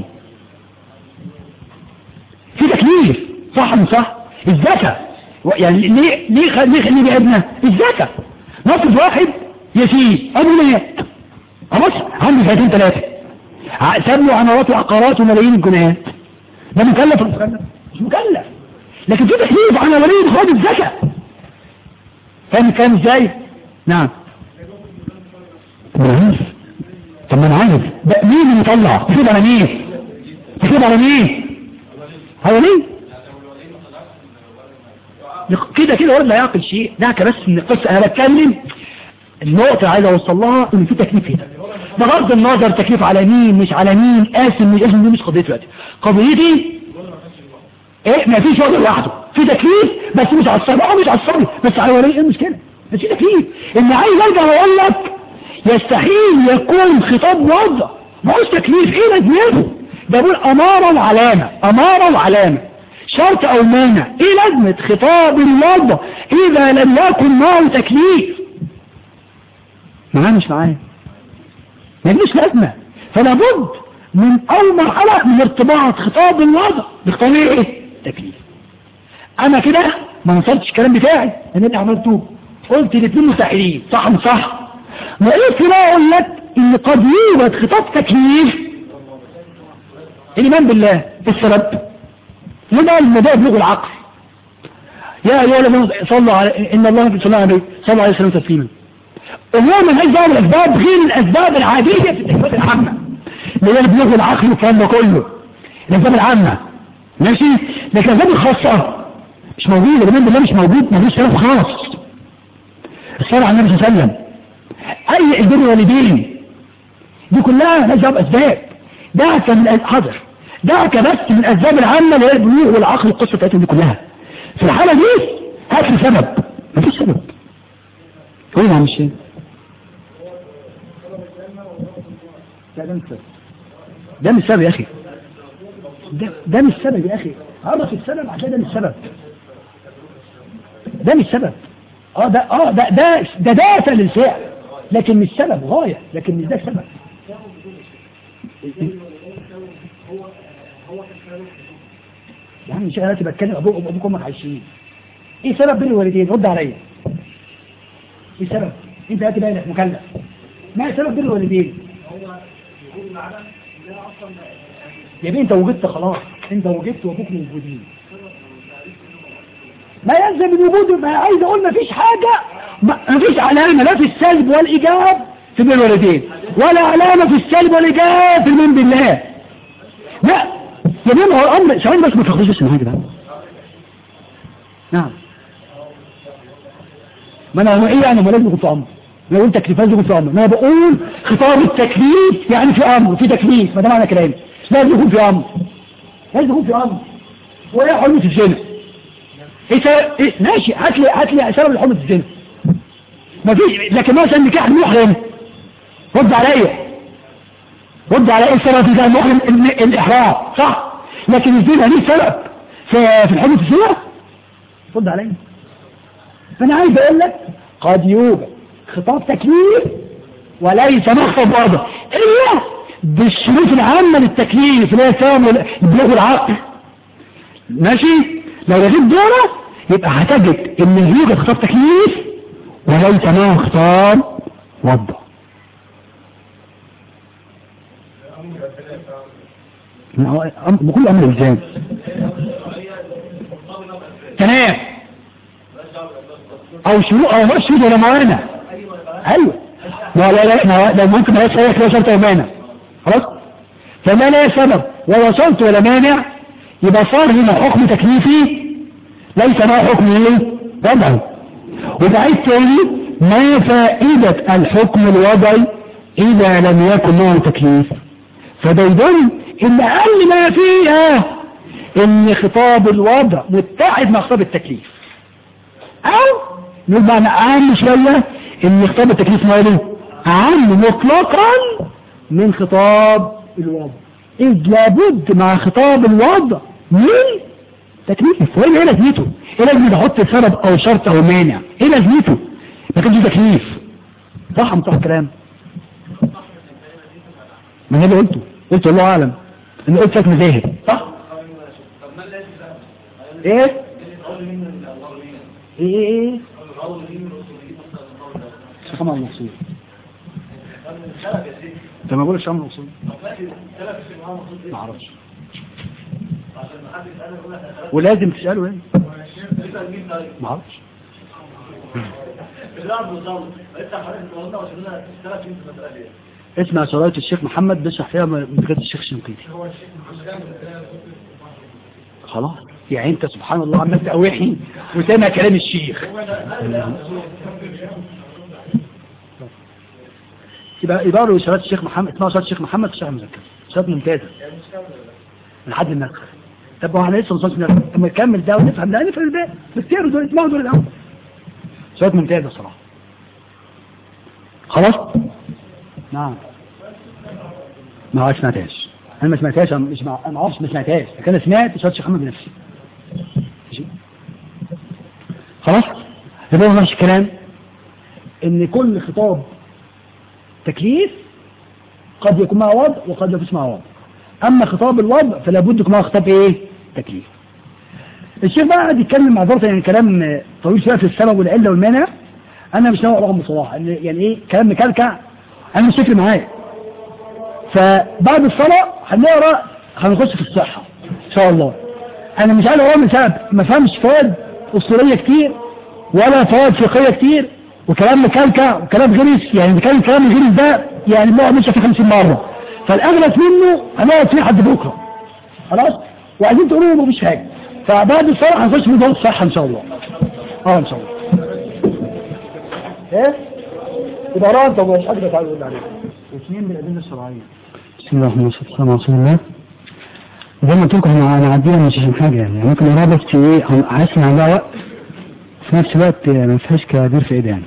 في تكليف صح ولا صح الزكاة يعني ليه ليه خ- ليه خليه بابنه الزكاة نصف واحد يسير ابو مات خلاص عنده سنتين ثلاثة ع- ساب له عمارات وعقارات وملايين الجنيهات ده مكلف ولا مش مكلف مش مكلف لكن في تكليف على ولي خد الزكاة فاهم الكلام ازاي نعم طب انا عارف طب ما انا عارف ده مين اللي مطلع تفيد على مين تفيد على مين هو مين كده كده ولا يعقل شيء دعك بس من القصة انا بتكلم النقطة اللي عايز اوصل لها ان في تكليف هنا بغض النظر تكليف على مين مش على مين قاسم مش قاسم دي مش قضيتي دلوقتي قضيتي ايه ما فيش وضع لوحده في تكليف بس مش على الصبي اه مش على الصبي بس على ولي ايه المشكلة بس في تكليف ان عايز ارجع واقول لك يستحيل يكون خطاب وضع ما هوش تكليف ايه لازمته ده بقول امارة وعلامة امارة وعلامة شرط او مانع ايه لازمة خطاب الوضع اذا لم يكن معه تكليف معاه مش معاه ملوش لازمة فلا بد من اول مرحلة من ارتباط خطاب الوضع بخطاب ايه تكليف انا كده ما نصرتش الكلام بتاعي انا اللي عملته قلت الاثنين مستحيلين صح مش صح وقلت لا اقول لك ان قد يوجد خطاب تكليف الايمان بالله السبب لما الموضوع بلغ العقل يا ايها الذين صلوا على ان الله صلى الله عليه صلى عليه وسلم تسليما الامور من هذه دعوه الاسباب غير الاسباب العاديه في التكليفات العامه اللي هي بلغ العقل والكلام ده كله الاسباب العامه ماشي لكن الاسباب الخاصه مش موجوده الايمان بالله مش موجود ملوش سبب خاص الصلاه على النبي صلى الله عليه وسلم اي البر والدين دي كلها لها جواب اسباب دعك من الأ- حاضر دعك بس من الاسباب العامه اللي هي البلوغ والعقل والقصه بتاعتهم دي كلها في الحاله دي هات لي سبب مفيش سبب قول يا عم الشيخ لا ده مش سبب ده مش سبب يا اخي ده, ده مش سبب يا اخي عرف السبب عشان ده مش سبب ده مش سبب اه ده اه ده ده ده دافع للفعل لكن مش سبب غايه لكن مش ده سبب يا عم مش انا دلوقتي بتكلم ابوك ابوك وامك عايشين ايه سبب بين الوالدين رد عليا ايه سبب انت دلوقتي بالغ مكلف ما سبب بين الوالدين يا بيه انت وجدت خلاص انت وجدت وابوك موجودين ما يلزم الوجود ما عايز اقول ما فيش حاجة ما فيش علامة لا في السلب والايجاب في بين الوالدين ولا علامة في السلب والايجاب في المن بالله لا يا بيه ما هو الامر ثواني بس ما تاخدوش اسم حاجة بقى نعم ما انا هو ايه يعني ما لازم يكون في امر لو قلت تكليف لازم يكون في امر ما انا بقول خطاب التكليف يعني في امر في تكليف ما ده معنى كلامي لازم يكون في امر لازم يكون في امر وايه حرمة الزنا ايه سبب ايه ماشي هات لي هات لي سبب لحرمة الزنا ما فيش لكن مثلا نكاح المحرم رد عليا رد على ايه سبب ده المحرم ال- الاحرام صح لكن الزنا ليه سبب في في حرمة الزنا رد عليا فانا عايز اقول لك قد يوجد خطاب تكليف وليس مخطب واضح الا بالشروط العامة للتكليف اللي هي سام البلوغ العقل ماشي لو لغيت دورة يبقى هتجد ان يوجد خطاب تكليف وليس معه خطاب وضع ما هو أم- بكل امر الزام تمام او شروط او مش شروط ولا موانع ايوه لا لا لا ما لا ممكن ما يسألك لو شرط ومانع خلاص فما لا سبب ولا شرط ولا مانع يبقى صار هنا حكم تكليفي ليس ما حكم ايه وضعي وبعيد تاني ما فائدة الحكم الوضعي اذا لم يكن معه تكليف فده يدل ان اقل ما فيها ان خطاب الوضع متحد مع خطاب التكليف او نقول معنى اعم شوية ان خطاب التكليف ماله اعم مطلقا من خطاب الوضع اذ لابد مع خطاب الوضع من تكليف وايه ايه لازمته ايه لازمه احط سبب او شرط او مانع ايه لازمته ما كانش تكليف صح مصح الكلام ما هي اللي قلته قلت الله اعلم ان قلت لك مذاهب صح ايه ايه ايه ايه شيخ محمد المقصود انت ما بقولش عمل المقصود ما اعرفش ولازم تساله ايه ما اعرفش اسمع شرايط الشيخ محمد بيشرح فيها مدرسة الشيخ شنقيطي خلاص يعني انت سبحان الله عمال تقوحي وسامع كلام الشيخ يبقى يبقى له شرايط الشيخ محمد اسمها شرايط الشيخ محمد في الشرح المذكر شرايط ممتازة لحد النسخ طب هو احنا لسه ما وصلناش للنسخ. لما نكمل ده ونفهم ده نفهم الباقي نختاروا دول اسمعوا دول الاول شرايط ممتازة صراحة خلاص نعم ما سمعتهاش انا ما سمعتهاش أنا مش مع... انا ما اعرفش ما سمعتهاش لكن انا سمعت شهاده الشيخ محمد بنفسي ماشي خلاص يبقى نفس الكلام ان كل خطاب تكليف قد يكون معه وضع وقد لا يكون معه وضع اما خطاب الوضع فلا بد يكون معه خطاب ايه تكليف الشيخ بقى قاعد يتكلم معذرة يعني كلام طويل شويه في السبب والعله والمانع انا مش ناوي رغم بصراحه يعني يعني ايه كلام مكلكع انا مش فاكر معايا فبعد الصلاة هنقرا هنخش في الصحة ان شاء الله انا مش عايز اقرا من سبب ما فهمش فوائد اسطورية كتير ولا فوائد فقهية كتير وكلام مكلكع وكلام غريس يعني بيتكلم كلام غريس ده يعني بنقعد نشرح فيه 50 مرة فالاغلب منه هنقعد فيه لحد بكرة خلاص وعايزين تقولوا له مفيش حاجة فبعد الصلاة هنخش في موضوع الصحة ان شاء الله اه ان شاء الله ايه يبقى راه انت مش حاجة تعالوا عليه واثنين من الادله الشرعيه بسم الله الرحمن الرحيم السلام على رسول الله زي ما قلت لكم احنا هنعديها مش عشان حاجه يعني ممكن اقراها بس ايه عايز عندها وقت في نفس الوقت ما فيهاش كبير في ايدي يعني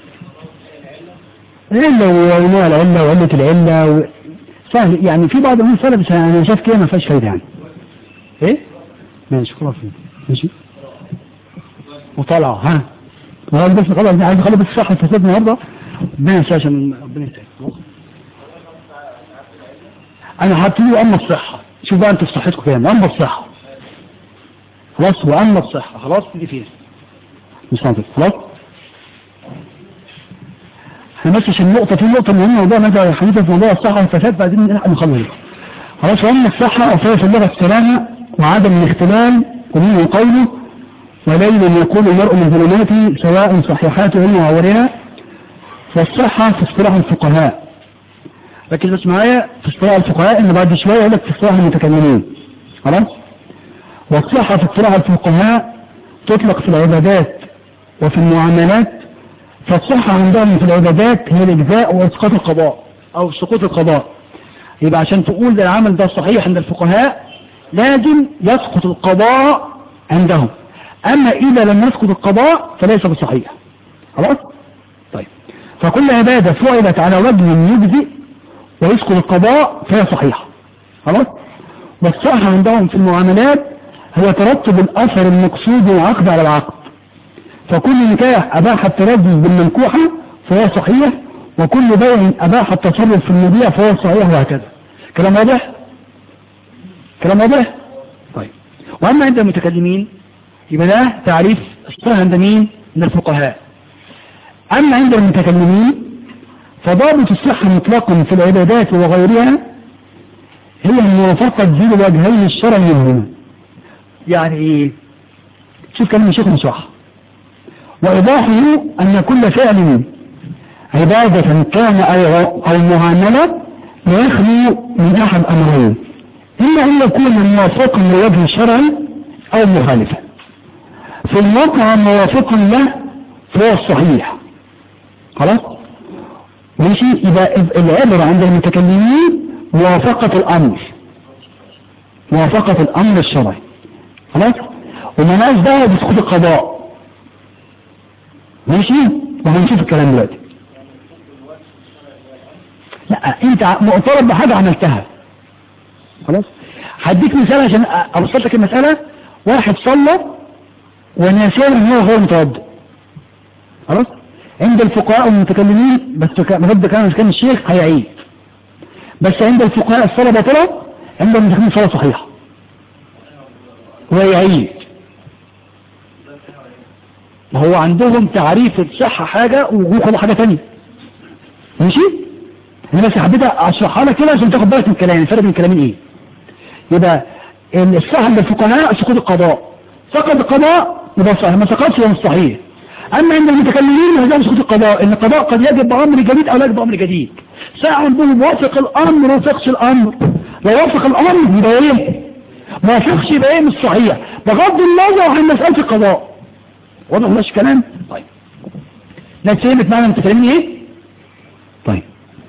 علة ونوع العلة وعلة العلة و... سهل يعني في بعض الناس سهلة بس انا شايف كده ما فيهاش فايدة يعني ايه؟ ماشي خلاص ماشي وطالعة ها وهذا بس خلاص عايز اخلص بس صح الفساد النهارده ربنا ينسى عشان ربنا يسعدك انا هبتدي اما الصحة شوف بقى انتوا في صحتكم كام اما الصحة خلاص واما الصحة خلاص تيجي فين مش منطق خلاص احنا بس عشان النقطة في نقطة مهمة موضوع ماذا حديثة في موضوع الصحة والفساد بعدين نلحق نخلص خلاص واما الصحة وفيه في اللغة السلامة وعدم الاختلال ومنه قوله وليل يقول المرء من ظلمات سواء صحيحاته وعورها فالصحة في اصطلاح الفقهاء ركز بس معايا في اصطلاح الفقهاء ان بعد شوية يقول لك في اصطلاح المتكلمين خلاص والصحة في اصطلاح الفقهاء تطلق في العبادات وفي المعاملات فالصحة عندهم في العبادات هي الإجزاء وإسقاط القضاء أو سقوط القضاء يبقى عشان تقول ده العمل ده صحيح عند الفقهاء لازم يسقط القضاء عندهم أما إذا لم يسقط القضاء فليس بصحيح خلاص طيب فكل عبادة فعلت على وجه يجزئ ويسقط القضاء فهي صحيحة خلاص والصحة عندهم في المعاملات هو ترتب الأثر المقصود العقد على العقد فكل نكاح أباح التردد بالمنكوحة فهو صحيح وكل بيع أباح التصرف في المبيع فهو صحيح وهكذا كلام واضح؟ كلام واضح؟ طيب وأما عند المتكلمين يبقى ده تعريف الصحة عند مين؟ من الفقهاء أما عند المتكلمين فضابط الصحة مطلقا في العبادات وغيرها هي موافقة ذي الوجهين الشرعيين يعني ايه شوف كلمة شيخ مصح وإيضاحه أن كل فعل عبادة كان أو, أو معاملة لا يخلو من أحد أمرين إما أن يكون موافقا لوجه الشرع أو مخالفا في الواقع موافقا له فهو الصحيح خلاص ماشي يبقى العبرة عند المتكلمين موافقة الأمر موافقة الأمر الشرعي خلاص ومناش دعوة بسقوط القضاء ماشي وهنشوف الكلام دلوقتي لا انت معترض بحاجة عملتها خلاص هديك مثال عشان ابسط لك المسألة واحد صلى وناسيه ان هو غير متوضئ خلاص عند الفقهاء والمتكلمين بس مبدا كان كان الشيخ هيعيد بس عند الفقهاء الصلاة باطلة عند المتكلمين الصلاة صحيحة ويعيد هو عندهم تعريف الصحة حاجة ووجوه حاجة تانية ماشي انا بس حبيت اشرحها لك كده عشان تاخد بالك من الكلام الفرق بين الكلامين ايه يبقى الصحة عند الفقهاء سقوط القضاء سقط القضاء يبقى صحيح ما سقطش يبقى مش صحيح اما عند المتكلمين هذا سقوط القضاء ان القضاء قد يجب بامر جديد او لا يجب بامر جديد ساعة عندهم موافق الامر ما وافقش الامر لو وافق الامر يبقى ايه ما وافقش يبقى ايه مش صحيح بغض النظر عن مسألة القضاء واضح مش كلام طيب لا فهمت معنى المتكلمين ايه طيب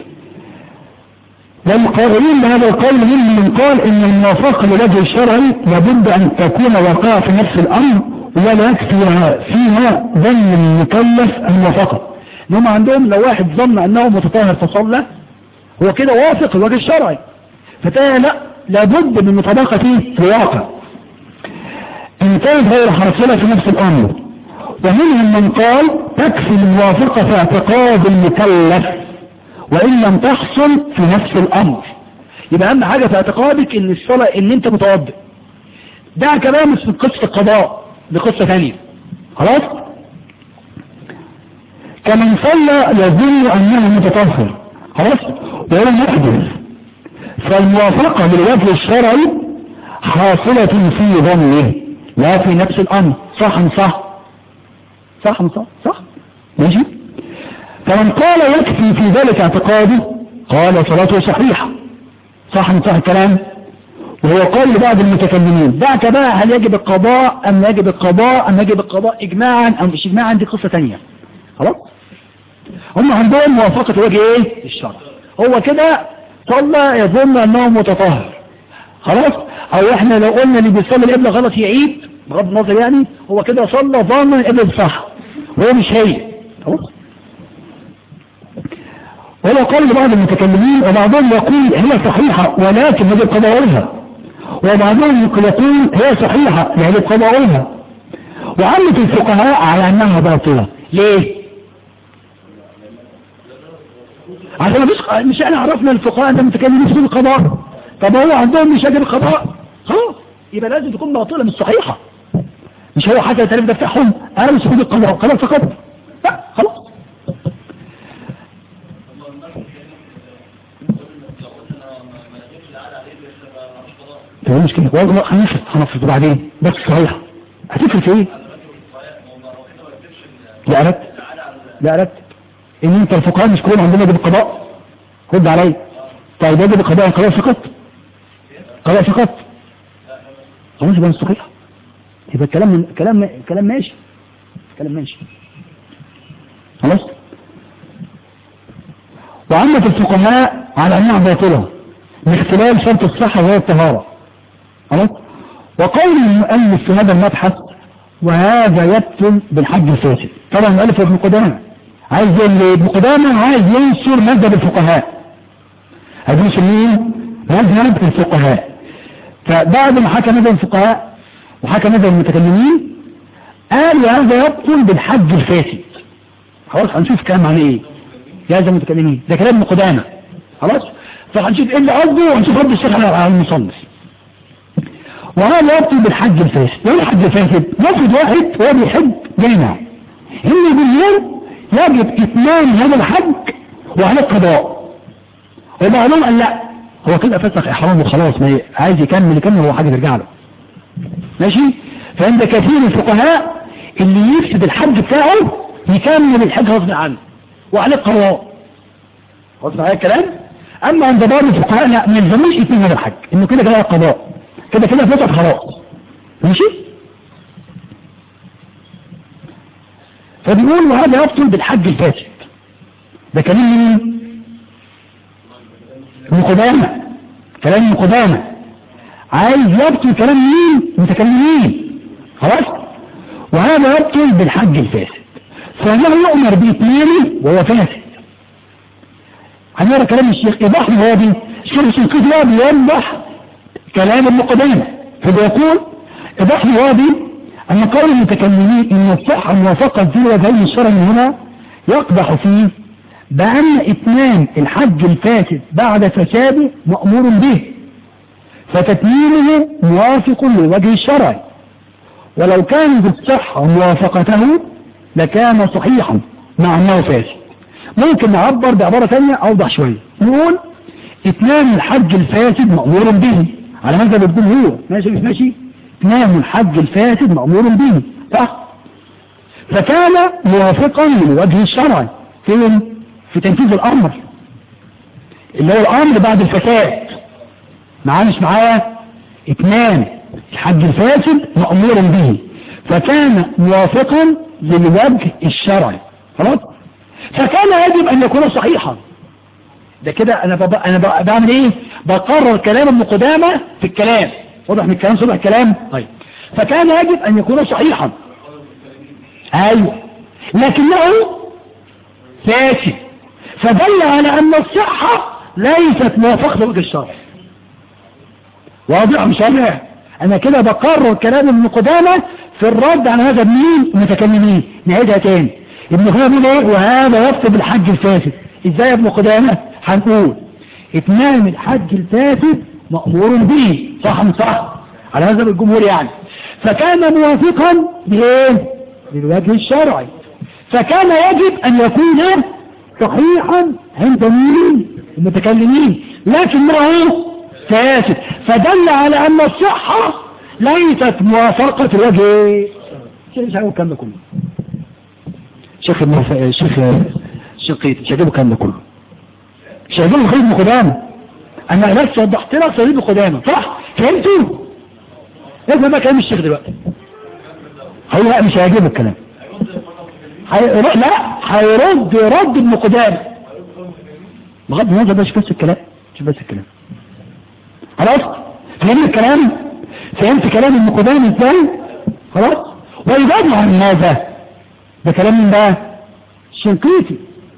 والقائلين بهذا القول من قال ان الموافقة لوجه الشرعي لابد ان تكون واقعة في نفس الامر ولا يكفي فيها ظن المكلف الموافقة انهم عندهم لو واحد ظن انه متطهر فصلى هو كده وافق الوجه الشرعي فتاه لا لابد من مطابقة فيه في الواقع ان كانت غير حاصلة في نفس الامر ومنهم من قال تكفي الموافقة في اعتقاد المكلف وإن لم تحصل في نفس الأمر يبقى أهم حاجة في اعتقادك إن الصلاة إن أنت متوضئ ده كلام في قصة القضاء دي قصة ثانية خلاص كمن صلى يظن أنه متطهر خلاص وهو محدث فالموافقة بالوجه الشرعي حاصلة في ظنه لا في نفس الأمر صح صح صح صح صح ماشي فمن قال يكفي في ذلك اعتقاده قال صلاته صحيحة صح من صح الكلام وهو قول لبعض المتكلمين بعد بقى هل يجب القضاء ام يجب القضاء ام يجب القضاء اجماعا ام مش اجماعا دي قصة تانية خلاص هم عندهم موافقة وجه ايه الشرع هو كده صلى يظن انه متطهر خلاص او احنا لو قلنا اللي بيصلي القبلة غلط يعيد بغض النظر يعني هو كده صلى ظن القبلة صح وهو مش هي خلاص ولو قال بعض المتكلمين وبعضهم يقول هي صحيحة ولكن يجب قضاؤها وبعضهم يقول هي صحيحة يجب قضاؤها وعامة الفقهاء على انها باطلة ليه عشان مش مش احنا عرفنا الفقهاء ده متكلمين في القضاء طب هو عندهم مش يجب القضاء خلاص يبقى لازم تكون باطلة مش صحيحة مش هو حتى التاريخ ده بتاعهم قالوا سجود القضاء خلاص فقط لا خلاص تقول مش كده والله هنفرض هنفرض بعدين بس صحيح هتفرق في ايه لا أردت لا أردت ان انت الفقهاء مش كلهم عندنا يجب القضاء رد علي طيب يجب القضاء القضاء فقط قضاء فقط خلاص يبقى مستقيم يبقى الكلام من كلام كلام ماشي كلام ماشي خلاص وعامة الفقهاء على انها باطلة لاختلال شرط الصحة وهي الطهارة خلاص وقول المؤلف في هذا المبحث وهذا يبطل بالحج الفاسد طبعا المؤلف ابن قدامة عايز ابن قدامة عايز ينشر مذهب الفقهاء عايز ينشر مين؟ مذهب الفقهاء فبعد ما حكى مذهب الفقهاء وحكى مذهب المتكلمين قال وهذا يبطل بالحج الفاسد خلاص هنشوف كلام عن ايه يا هذا المتكلمين ده كلام ابن قدامة خلاص فهنشوف ايه اللي قصده وهنشوف رد الشيخ على المصنف وهذا يبطل بالحج الفاسد ايه الحج الفاسد نفرض واحد هو بيحج جامع ان باليوم يجب اتمام هذا الحج وعليه قضاء وبعضهم قال لا هو كده فسخ احرامه خلاص ما عايز يكمل يكمل هو حاجه ترجع له ماشي فعند كثير من الفقهاء اللي يفسد الحج بتاعه يكمل الحج غصب عنه وعليه قضاء غصب عليه الكلام اما عند بعض الفقهاء لا ما يلزموش يتم هذا الحج انه كده كده قضاء كده كده فسد خلاص ماشي فبيقول وهذا يبطل بالحج الفاسد ده كلام مين ابن قدامة كلام ابن قدامة عايز يبطل كلام مين متكلمين خلاص وهذا يبطل بالحج الفاسد فانه يؤمر بإتمامه وهو فاسد هنرى كلام الشيخ إيضاح الهادي الشيخ الشنقيطي بيوضح كلام ابن قدامة فبيقول إيضاح الهادي أن قول المتكلمين إن الصحة موافقة ذي وجهين الشرعي هنا يقدح فيه بأن إتمام الحج الفاسد بعد فساده مأمور به فتتميمه موافق للوجه الشرعي ولو كان بالصحة موافقته لكان صحيحا مع أنه فاسد ممكن نعبر بعبارة ثانية أوضح شوية نقول إتمام الحج الفاسد مأمور به على ماذا الجمهور ماشي مش ماشي إتمام الحج الفاسد مأمور به صح فكان موافقا للوجه الشرعي فين في تنفيذ الأمر اللي هو الأمر بعد الفساد معاه مش معاه إتمام الحج الفاسد مأمور به فكان موافقا للوجه الشرعي خلاص فكان يجب أن يكون صحيحا ده كده أنا بب... أنا ب... بعمل إيه بقرر كلام ابن قدامة في الكلام واضح من الكلام صبح الكلام طيب فكان يجب أن يكون صحيحا أيوه لكنه فاسد فدل على أن الصحة ليست موافقة لوجه الشرع واضح مش واضح أنا كده بقرر كلام ابن قدامة في الرد على هذا مين المتكلمين نعيدها تاني ابن قدامة ايه وهذا يكتب الحج الفاسد ازاي يا ابن قدامة هنقول اتمام الحج الفاسد مأمور به صح من صح على هذا الجمهور يعني فكان موافقا بايه للوجه الشرعي فكان يجب ان يكون صحيحا عند مين المتكلمين لكنه فاسد فدل على ان الصحة ليست موافقة الوجه شيخ هو الكلام ده كله شيخ المف... شيخ شقيت مش هجيبه الكلام ده كله مش هجيبه خليل ابن قدامة انا بس وضحت لك خليل ابن قدامة صح فهمتوا اسمع بقى كلام الشيخ دلوقتي هو لا مش هيجيب الكلام هي... لا هيرد رد ابن قدامة بغض النظر ده مش بس الكلام شوف بس الكلام خلاص فهمت الكلام فهمت كلام ابن قدامه ازاي خلاص ويجاب عن هذا ده كلام من بقى الشنقيطي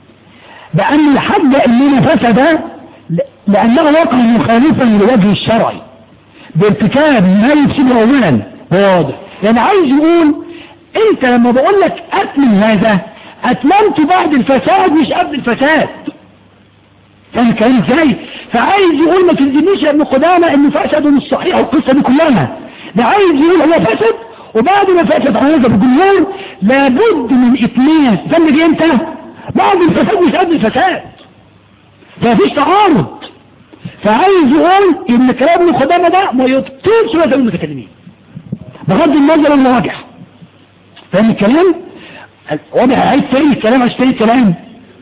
بأن الحد اننا فسد لأنه وقع مخالفا لوجه الشرعي بارتكاب ما يفسد أولا واضح يعني عايز يقول انت لما بقول لك اتمم هذا اتممت بعد الفساد مش قبل الفساد فاهم الكلام ازاي فعايز يقول ما تلزمنيش يا ابن قدامه انه فسد مش صحيح القصه دي كلها ده عايز يقول هو فسد وبعد ما فسد على هذا الجمهور لابد من اتمام ذنب دي امتى بعد الفساد مش قبل الفساد فمفيش تعارض فعايز يقول ان كلام ابن قدامه ده ما يبطلش مذهب المتكلمين بغض النظر انه واضح فاهم الكلام واضح عايز تاني الكلام عايز تاني الكلام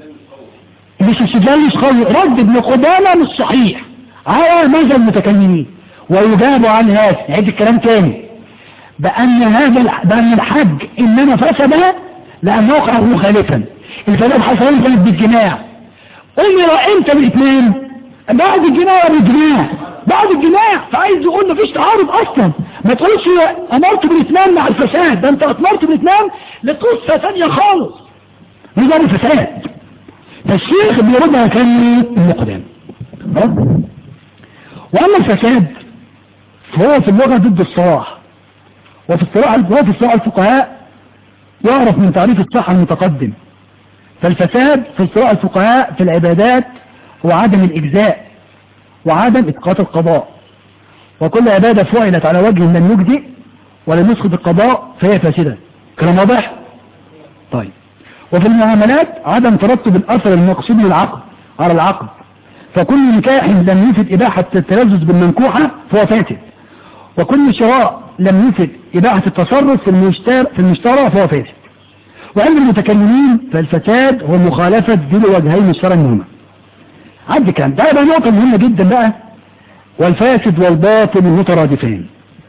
مش استدلال مش قوي رد ابن قدامه مش صحيح على مذهب المتكلمين ويجاب عن هذا عيد الكلام تاني بأن هذا الح- بأن الحج إنما فسد لأنه وقع مخالفا الفساد حصل كانت بالجماع أمر أنت بالإتمام بعد الجماع بالجماع بعد الجماع فعايز يقول مفيش تعارض أصلا ما تقولش أمرت بالإتمام مع الفساد ده أنت أمرت بالإتمام لقصة ثانية خالص نظام الفساد فالشيخ بيردها كان المقدام خلاص؟ وأما الفساد فهو في اللغة ضد الصلاح وفي الصلاح وفي الصلاح الفقهاء يعرف من تعريف الصحة المتقدم فالفساد في الصلاح الفقهاء في العبادات هو عدم الإجزاء وعدم إسقاط القضاء وكل عبادة فعلت على وجه لم يجزئ ولم يسقط القضاء فهي فاسدة كلام واضح؟ طيب وفي المعاملات عدم ترتب الأثر المقصود للعقد على العقد فكل نكاح لم يفد إباحة التلذذ بالمنكوحة فهو فاسد وكل شراء لم يفد إباحة التصرف في المشترى, في المشترى فهو فاسد وعند المتكلمين فالفساد هو مخالفة ذي الوجهين الشرع منهما عد كلام ده بقى نقطة مهمة جدا بقى والفاسد والباطل مترادفان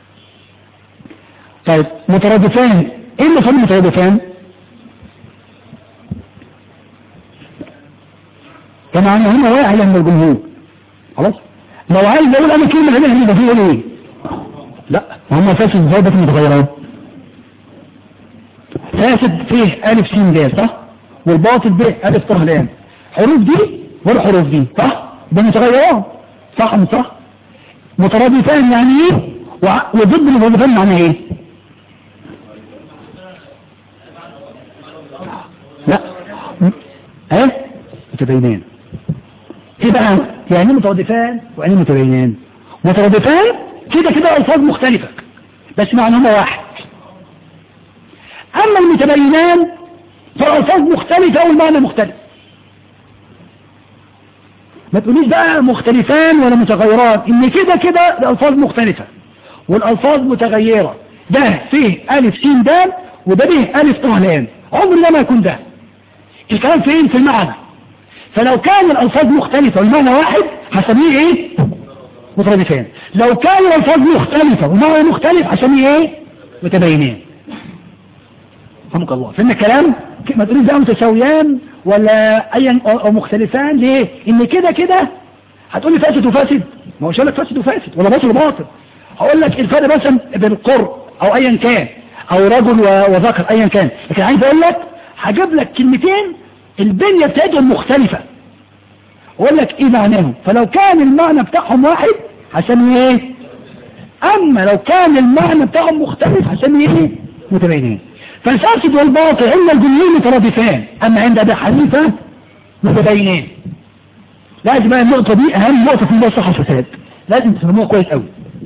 طيب مترادفان ايه اللي فهم مترادفان طبعا هنا واحد عند الجمهور خلاص لو عايز اقول انا كلمه هنا هنا فيه ايه لا هم فاسد ازاي بس متغيرات فاسد فيه الف سين دال صح والباطل به الف طه لام حروف دي والحروف دي صح ده متغيرات صح مش صح مترادفان يعني ايه وع- وضد المترادفان معناه ايه لا م- ايه متبينان ايه بقى يعني ايه مترادفان ويعني ايه متبينان مترادفان كده كده الفاظ مختلفة بس معناهما واحد اما المتبينان فالالفاظ مختلفة والمعنى مختلف ما تقوليش بقى مختلفان ولا متغيران ان كده كده الالفاظ مختلفة والالفاظ متغيرة ده فيه الف سين دال وده به الف طه لام عمر ده ما يكون ده الكلام فين في المعنى فلو كان الالفاظ مختلفة والمعنى واحد هسميه ايه مترادفان لو كان الالفاظ مختلفة والمعنى مختلف هسميه ايه متباينين فهمك الله فإن الكلام ما تقوليش بقى متساويان ولا ايا او أو مختلفان ليه ان كده كده هتقول لي فاسد وفاسد ما هوش لك فاسد وفاسد ولا باطل وباطل هقول لك الفرق مثلا بين القر او ايا كان او رجل و- وذكر ايا كان لكن عايز اقول لك هجيب لك كلمتين البنية بتاعتهم مختلفة اقول لك ايه معناهم فلو كان المعنى بتاعهم واحد هسميه ايه اما لو كان المعنى بتاعهم مختلف هسميه ايه متباينين فالفاسد والباطل عند الجمهور مترادفان اما عند ابي حنيفه متباينين لازم بقى النقطه دي اهم نقطه في الصحه والفساد لازم تفهموها كويس قوي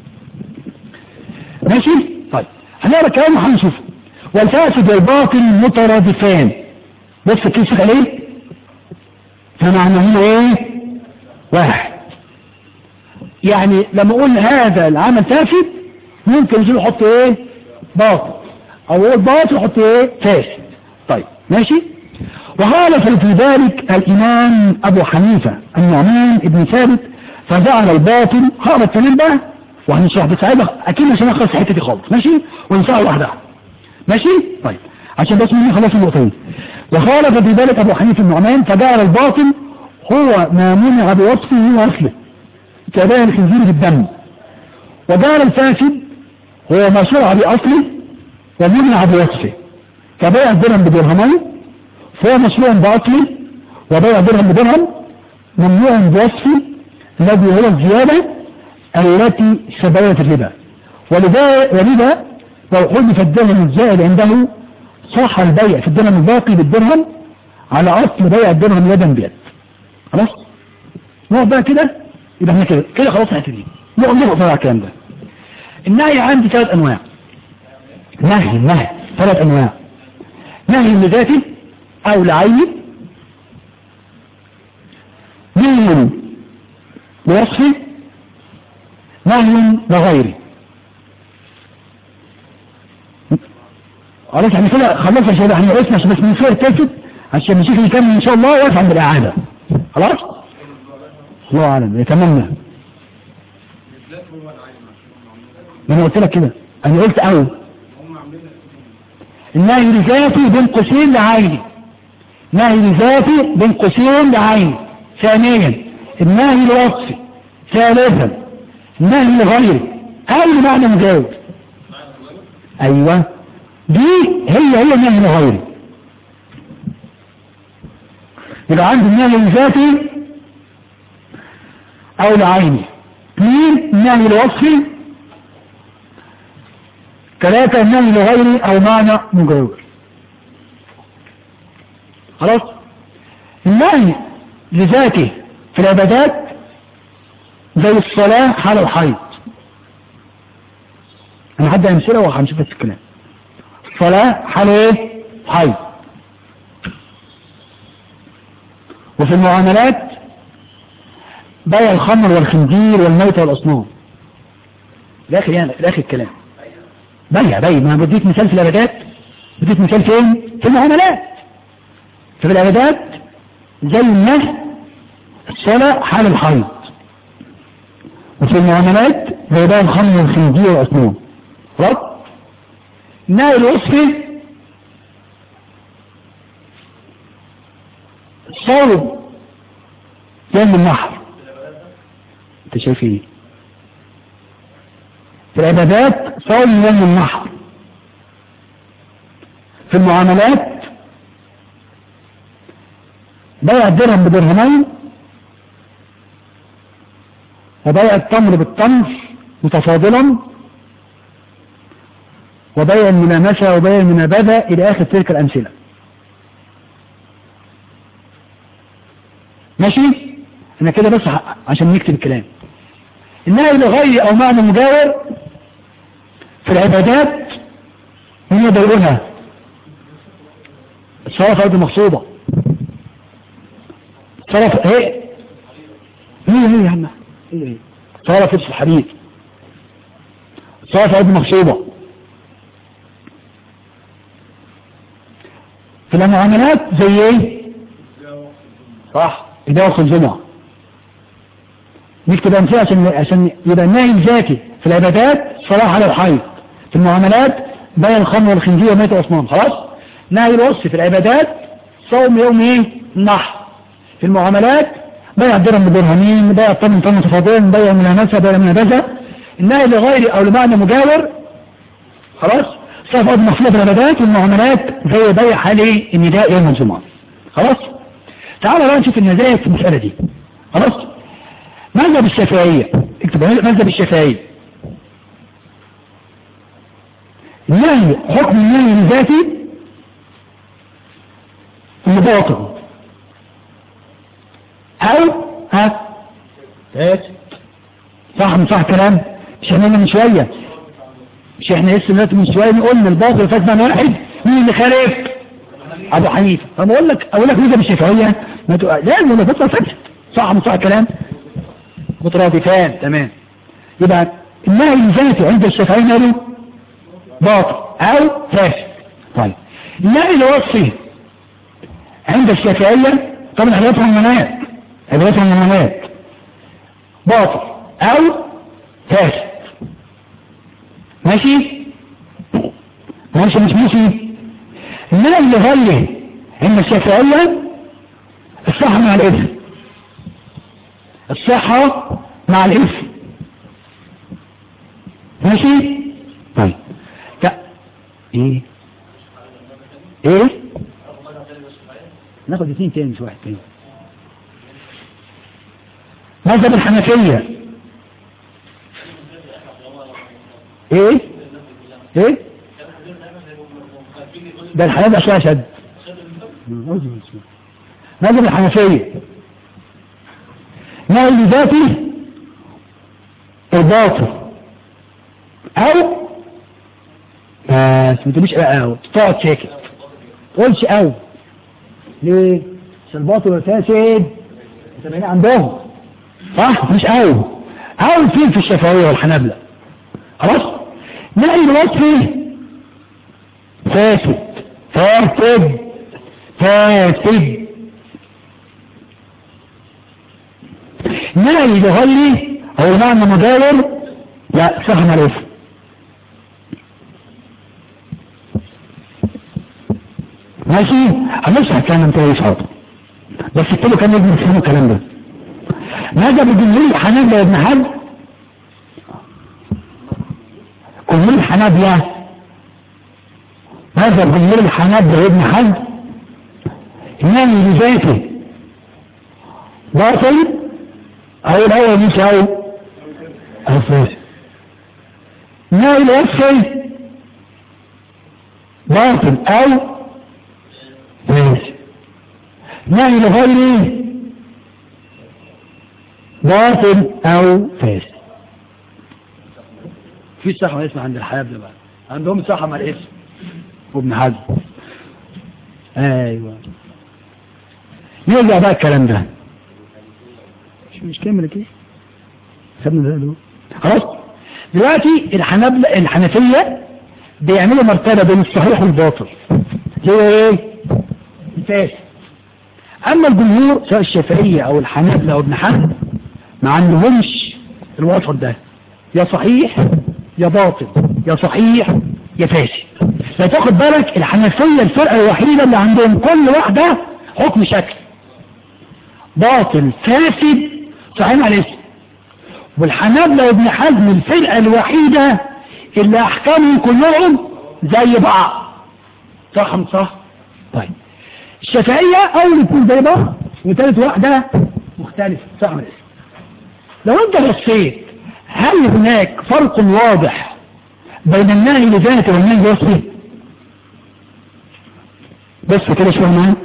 ماشي طيب هنقرا الكلام وهنشوفه والفاسد والباطل مترادفان بص كيف عليه فمعناهما ايه واحد يعني لما اقول هذا العمل فاسد ممكن يجي يحط ايه باطل او اقول باطل يحط ايه فاسد طيب ماشي وخالف في ذلك الامام ابو حنيفة النعمان ابن ثابت فجعل الباطل هقرا الكلام بقى وهنشرح بسعادة اكيد عشان اخلص الحته دي خالص ماشي ونساها واحده ماشي طيب عشان بس مني خلاص النقطتين وخالف في ذلك ابو حنيفه النعمان فجعل الباطل هو ما منع بوصفه واصله كبايع الخنزير في الدم وجعل الفاسد هو ما شرع بأصله ومنع بوصفه كبيع الدرهم بدرهمين فهو مشروع بأصله وبيع درهم بدرهم ممنوع بوصفه الذي هو الزيادة التي سببت الربا ولذا ولذا لو حذف الدرهم الزائد عنده صح البيع في الدرهم الباقي بالدرهم على أصل بيع الدرهم يدا بيد خلاص نقعد بقى كده يبقى احنا كده كده خلاص هنبتدي نقعد نقعد على الكلام ده النهي عندي ثلاث انواع نهي نهي ثلاث انواع نهي لذاته او لعينه نهي لوصفه نهي لغيره خلاص احنا كده خلصنا يا شباب احنا وقفنا عشان بس من فوق التاسد عشان نشوف نكمل ان شاء الله واقف عند الاعاده خلاص الله اعلم يتمنى ما انا قلت لك كده انا قلت او النهي لذاتي بين قوسين لعيني نهي لذاتي بين قوسين لعيني ثانيا النهي لوصفي ثالثا النهي لغيري اي معنى مجاوب ايوه دي هي هي النهي لغيري يبقى عندي النهي لذاتي او لعيني اثنين النهي لوصفي ثلاثة النهي لغيري او معنى مجاور خلاص النهي لذاته في العبادات زي الصلاة حال الحيض انا حد امثله وهنشوف بس الكلام الصلاة حال ايه حيض وفي المعاملات بيع الخمر والخنزير والميت والاصنام الاخر يعني الاخر الكلام بيع بيع ما بديك مثال في العبادات بديك مثال فين في المعاملات ففي العبادات زي النهي الصلاة حال الحيض وفي المعاملات زي بيع الخمر والخنزير والاصنام خلاص النهي الوصفي صوب يوم النحر انت شايف ايه في العبادات صوم يوم النحر في المعاملات بيع الدرهم بدرهمين وبيع التمر بالتمر متفاضلا وبيع الملامسة وبيع المنابذة إلى آخر تلك الأمثلة ماشي انا كده بس عشان نكتب الكلام النهي لغيري او معنى مجاور في العبادات مين يقدر يقولها الصلاة في أرض مغصوبة الصلاة في ايه هي هي يا عم هي هي الصلاة في الحديد الصلاة في أرض مغصوبة في المعاملات زي ايه صح إدارة الجمعة نكتب أمثلة عشان عشان يبقى النهي الذاتي في العبادات صلاح على الحيض في المعاملات بيع الخمر والخنزير وميت الأصنام خلاص نهي الوصف في العبادات صوم يوم ايه النحر في المعاملات بيع الدرهم بدرهمين بيع الطمن طمن متفاضلين بيع الملامسة بيع المنابذة النهي لغير أو لمعنى مجاور خلاص صرف أرض مخصوصة في العبادات والمعاملات زي بيع حالي النداء يوم الجمعة خلاص تعالى بقى نشوف النزايا في المسألة دي خلاص مذهب الشافعية اكتب مذهب الشافعية النهي حكم النهي الذاتي باطل او ها صح مش صح كلام مش احنا من شوية مش احنا لسه دلوقتي من شوية قلنا الباطل فاتنا واحد مين اللي خالف ابو حنيفه فانا اقول لك اقول لك مذهب الشافعيه ما تقول لازم ولا تطلع فاسد صح مش صح الكلام مترادفان تمام يبقى النهي الذاتي عند الشافعيه ماله باطل او فاسد طيب النهي الوصفي عند الشافعيه طبعا احنا بنفهم منات احنا بنفهم منات باطل او فاسد ماشي ماشي مش ماشي النهي اللي غلي عند الشافعية الصحة مع الإثم الصحة مع مع الاسم ماشي طيب ك... ايه ايه ناخد اثنين تاني مش واحد تاني مذهب الحنفية ايه ايه ده الحنفية شوية شد مذهب الحنفية نهي لذاته الباطل او بس ما تقوليش او تقعد ساكت تقولش او ليه؟ عشان الباطل والفاسد متابعين عندهم صح مش او او فين في الشافعية والحنابلة خلاص نهي الوصف فاسد فاسد فاسد نهي لغلي او معنى مجاور لا فهم الاسم ماشي هنشرح الكلام ده مش حاضر بس كله كان يجب يفهموا الكلام ده ماذا بجمهور الحنابلة يا ابن حاج جمهور الحنابلة ماذا بجمهور الحنابلة يا ابن حاج نامي لذاته باطل او الاول مش او اساسي نامي الوصفي باطل او ماشي نهي لغيره باطل او فاسد في صحة اسم عند الحياة بقى عندهم صحة مع الاسم وابن حزم ايوه نرجع بقى الكلام ده مش مش كامل كده خدنا ده دول خلاص دلوقتي الحنابلة الحنفية بيعملوا مرتبة بين الصحيح والباطل زي ايه الفاسد اما الجمهور سواء الشافعية او الحنابلة او ابن حزم ما عندهمش الوسط ده يا صحيح يا باطل يا صحيح يا فاسد لا تاخد بالك الحنفية الفرقة الوحيدة اللي عندهم كل واحدة حكم شكل باطل فاسد صحيح على الاسم والحنابلة وابن حزم الفرقة الوحيدة اللي احكامهم كلهم زي بعض صح مش صح طيب الشافعية اول يكون زي بعض وثالث واحدة مختلفة صح ولا اسم لو انت بصيت هل هناك فرق واضح بين النهي لذاته والنهي لوصفه بس كده شوية معايا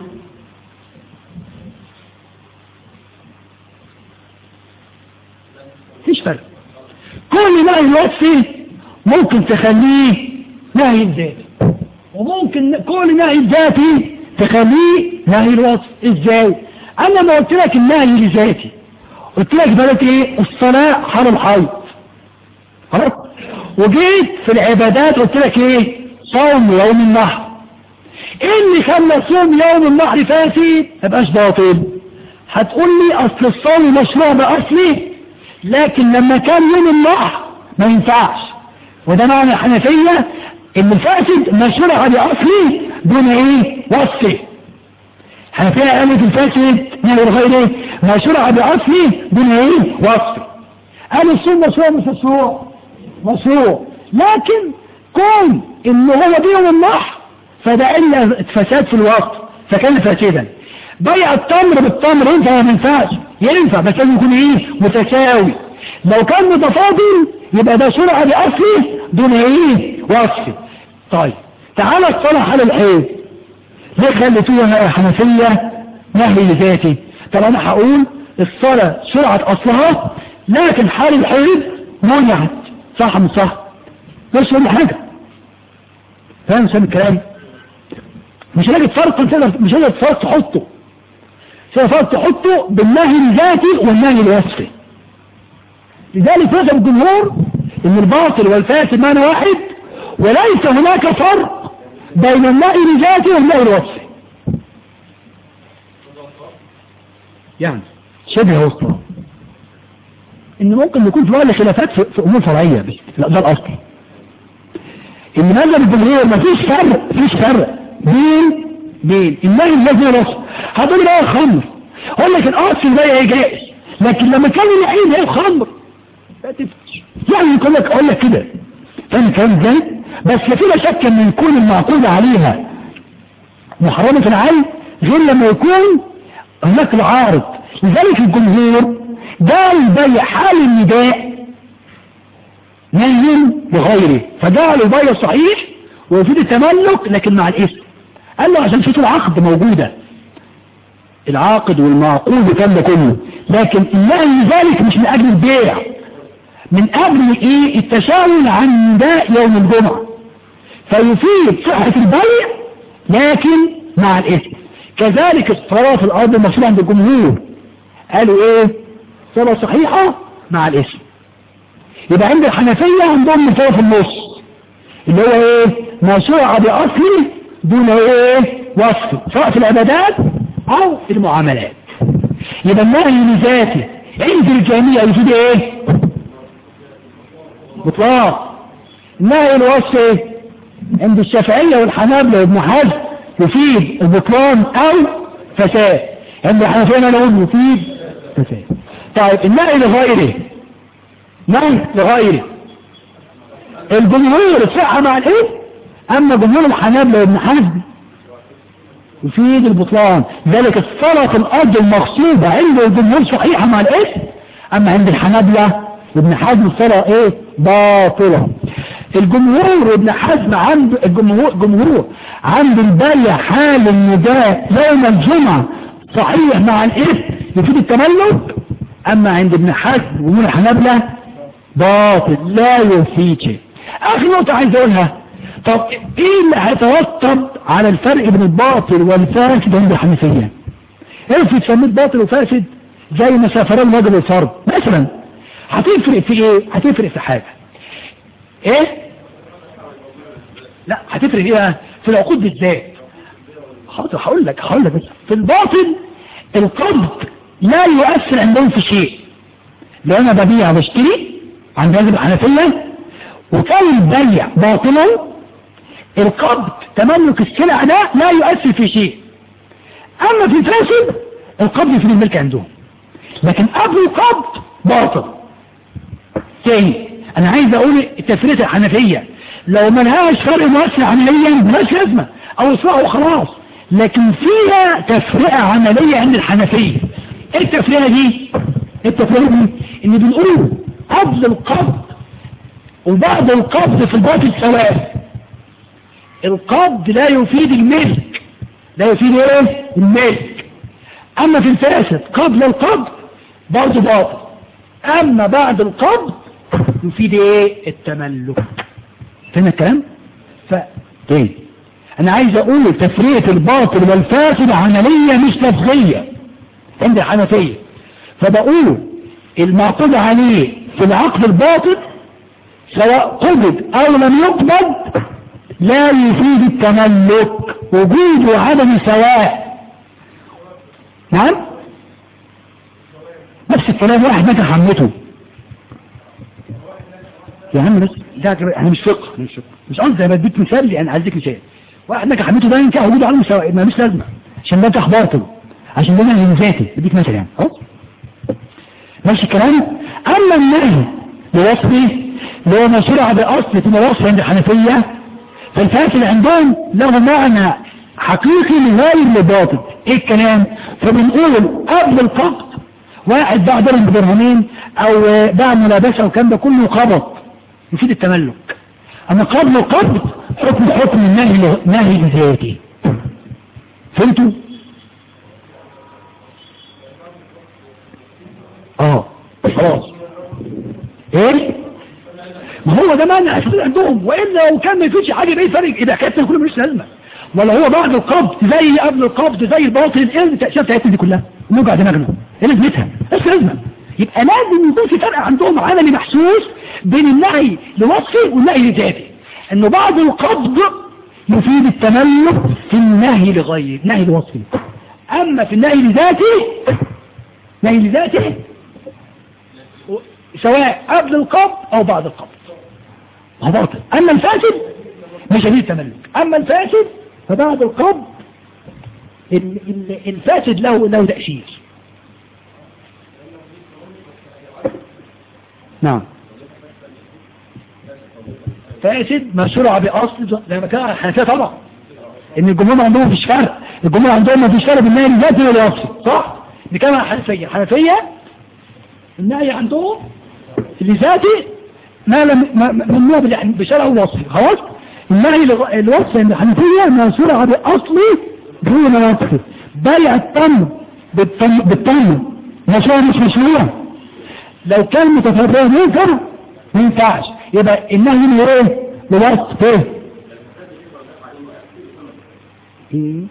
مفيش فرق كل نهي لوصفه ممكن تخليه نهي الذاتي وممكن كل نهي الذاتي تخليه نهي الوصف ازاي انا ما قلت لك النهي لذاتي قلت لك بلد ايه الصلاة حال الحيض خلاص وجيت في العبادات قلت لك ايه صوم يوم النحر ايه اللي خلى صوم يوم النحر فاسد مبقاش باطل هتقول لي اصل الصوم مشروع باصله لكن لما كان يوم النحر ما ينفعش وده معنى الحنفية ان الفاسد مشروع باصله دون ايه وصفه حنفية قالت الفاسد نهي الغير مشروع باصله دون ايه وصفه قال الصوم مشروع مش مشروع مشروع لكن كون ان هو بيوم النحر فده الا فساد في الوقت فكان فاسدا بيع التمر بالتمر ينفع ولا ما ينفعش ينفع بس لازم يكون ايه متساوي لو كان متفاضل يبقى ده شرع باصله دون ايه وصفه طيب تعالى الصلاة على الحيض ليه خليتوها حنفية نهي لذاتي طب انا هقول الصلاة شرعت اصلها لكن حال الحيض منعت صح مش صح مش ولا حاجة فاهم سامي الكلام مش هلاقي فرق تقدر مش هلاقي فرق تحطه في فرق تحطه بالنهي الذاتي والنهي الوصفي لذلك فهم الجمهور ان الباطل والفاسد معنى واحد وليس هناك فرق بين النهي الذاتي والنهي الوصفي يعني شبه وسطى ان ممكن يكون في بعض خلافات في, في امور فرعيه بس لا ده الاصل ان مذهب الجمهور مفيش فرق مفيش فرق بين بين النهي الذي والوصف هتقول بقى خمر اقول لك الاصل ده جائز لكن لما كان العين هي الخمر لا تفتش يعني يقول لك اقول لك كده فاهم الكلام ازاي بس لا فينا شك ان يكون المعقود عليها محرمة العين غير لما يكون هناك العارض لذلك الجمهور قال بيع حال النداء نهي بغيره فجعلوا بيع صحيح ويفيد التملك لكن مع الاسم قال له عشان شوفوا العقد موجودة العاقد والمعقود كان ده كله لكن النهي ذلك مش من اجل البيع من اجل ايه التشاور عن نداء يوم الجمعة فيفيد صحة البيع لكن مع الاسم كذلك الصلاة في الارض المشروع عند الجمهور قالوا ايه صلاة صحيحة مع الاسم يبقى عند الحنفية عندهم مثال في النص اللي هو ايه ما شرع باصله دون ايه وصف سواء في العبادات او في المعاملات يبقى النهي لذاته عند الجميع يفيد ايه بطلان النهي الوصف ايه عند الشافعية والحنابلة وابن حزم يفيد البطلان او فساد عند الحنفية نقول يفيد فساد طيب النهي لغيره نهي لغيره الجمهور الصحة مع الايه اما جمهور الحنابلة وابن حزم يفيد البطلان ذلك الصلاة في الارض المغصوبة عند الجمهور صحيحة مع الاسم اما عند الحنابلة وابن حزم الصلاة ايه باطلة الجمهور وابن حزم عند الجمهور جمهور عند البيع حال النداء يوم الجمعة صحيح مع الاسم يفيد التملك اما عند ابن حزم ومن الحنابلة باطل لا يفيد شيء اخر نقطة عايز اقولها طب ايه اللي هيترتب على الفرق بين الباطل والفاسد عند الحنفية افرض سميت باطل وفاسد زي ما سافران الرجل والفرد مثلا هتفرق في ايه هتفرق في حاجة ايه لا هتفرق ايه بقى؟ في العقود بالذات حاضر هقول لك هقول لك بس في الباطل القبض لا يؤثر عندهم في شيء لو انا ببيع واشتري عند هذه الحنفية وكان البيع باطلا القبض تملك السلع ده لا يؤثر في شيء اما في الفاسد القبض في الملك عندهم لكن قبل القبض باطل تاني انا عايز اقول التفريط الحنفية لو ملهاش فرق مؤثر عمليا ملهاش لازمة او اصلاح وخلاص لكن فيها تفرقة عملية عند الحنفية ايه التفرقة دي التفرقة دي ان بنقول قبل القبض وبعد القبض في الباطل سواء القبض لا يفيد الملك لا يفيد ايه الملك اما في الفاسد قبل القبض برضه باطل اما بعد القبض يفيد ايه التملك فين الكلام ف تاني انا عايز اقول تفرية الباطل والفاسد عملية مش لفظية عند الحنفية فبقول المعقود عليه في العقد الباطل سواء قبض او لم يقبض لا يفيد التملك وجود وعدم سواء نعم نفس الكلام واحد نجح عمته يا عم بس ده انا مش فقه مش فقه مش قصدي انا بديك مثال لان عايزك مثال واحد نجح عمته ده ينكح وجوده على مساواة ما مش لازمه عشان نجح باطل عشان ده نهي ذاتي بديك مثال يعني خلاص ماشي الكلام اما النهي بوصفه اللي هو ما شرع باصل في الوصف عند الحنفيه فالفاسد عندهم له معنى حقيقي غير لباطل ايه الكلام فبنقول قبل القبض واحد باع درهم بدرهمين او باع ملابسه والكلام ده كله قبض يفيد التملك اما قبل القبض حكم حكم النهي نهي ذاتي فهمتوا اه خلاص ايه ما هو ده معنى اساسي عندهم والا لو كان ما يفيدش حاجه باي فرق اذا كانت كله ملوش لازمه ولا هو بعد القبض زي قبل القبض زي الباطل ايه التأشيرة بتاعتنا دي كلها نوجع دماغنا ايه لازمتها ايش لازمه يبقى لازم يكون في فرق عندهم عملي محسوس بين النهي لوصفي والنهي لذاتي انه بعد القبض يفيد التملك في النهي لغير نهي لوصفي اما في النهي لذاتي نهي لذاتي سواء قبل القبض او بعد القبض هو باطل اما الفاسد مش هيفيد التملك اما الفاسد فبعد القبض الفاسد له له تأشير نعم فاسد ما شرع باصل لما كان الحنفيه طبعا ان الجمهور عندهم مفيش فرق الجمهور عندهم مفيش فرق بين النهي الذاتي والوصفي صح دي كما الحنفيه الحنفيه النهي عندهم اللي ذاتي ما لم ما- ما- ممنوع بال- بشرع وصفي خلاص النهي الغ- الوصفي عند الحنفيه ما شرع باصلي دون وصفي بيع التمر بالتم بالتمر مشروع مش مشروع لو كان متفرغ ينفع ما ينفعش يبقى النهي اللي ايه لوصف ايه إيه؟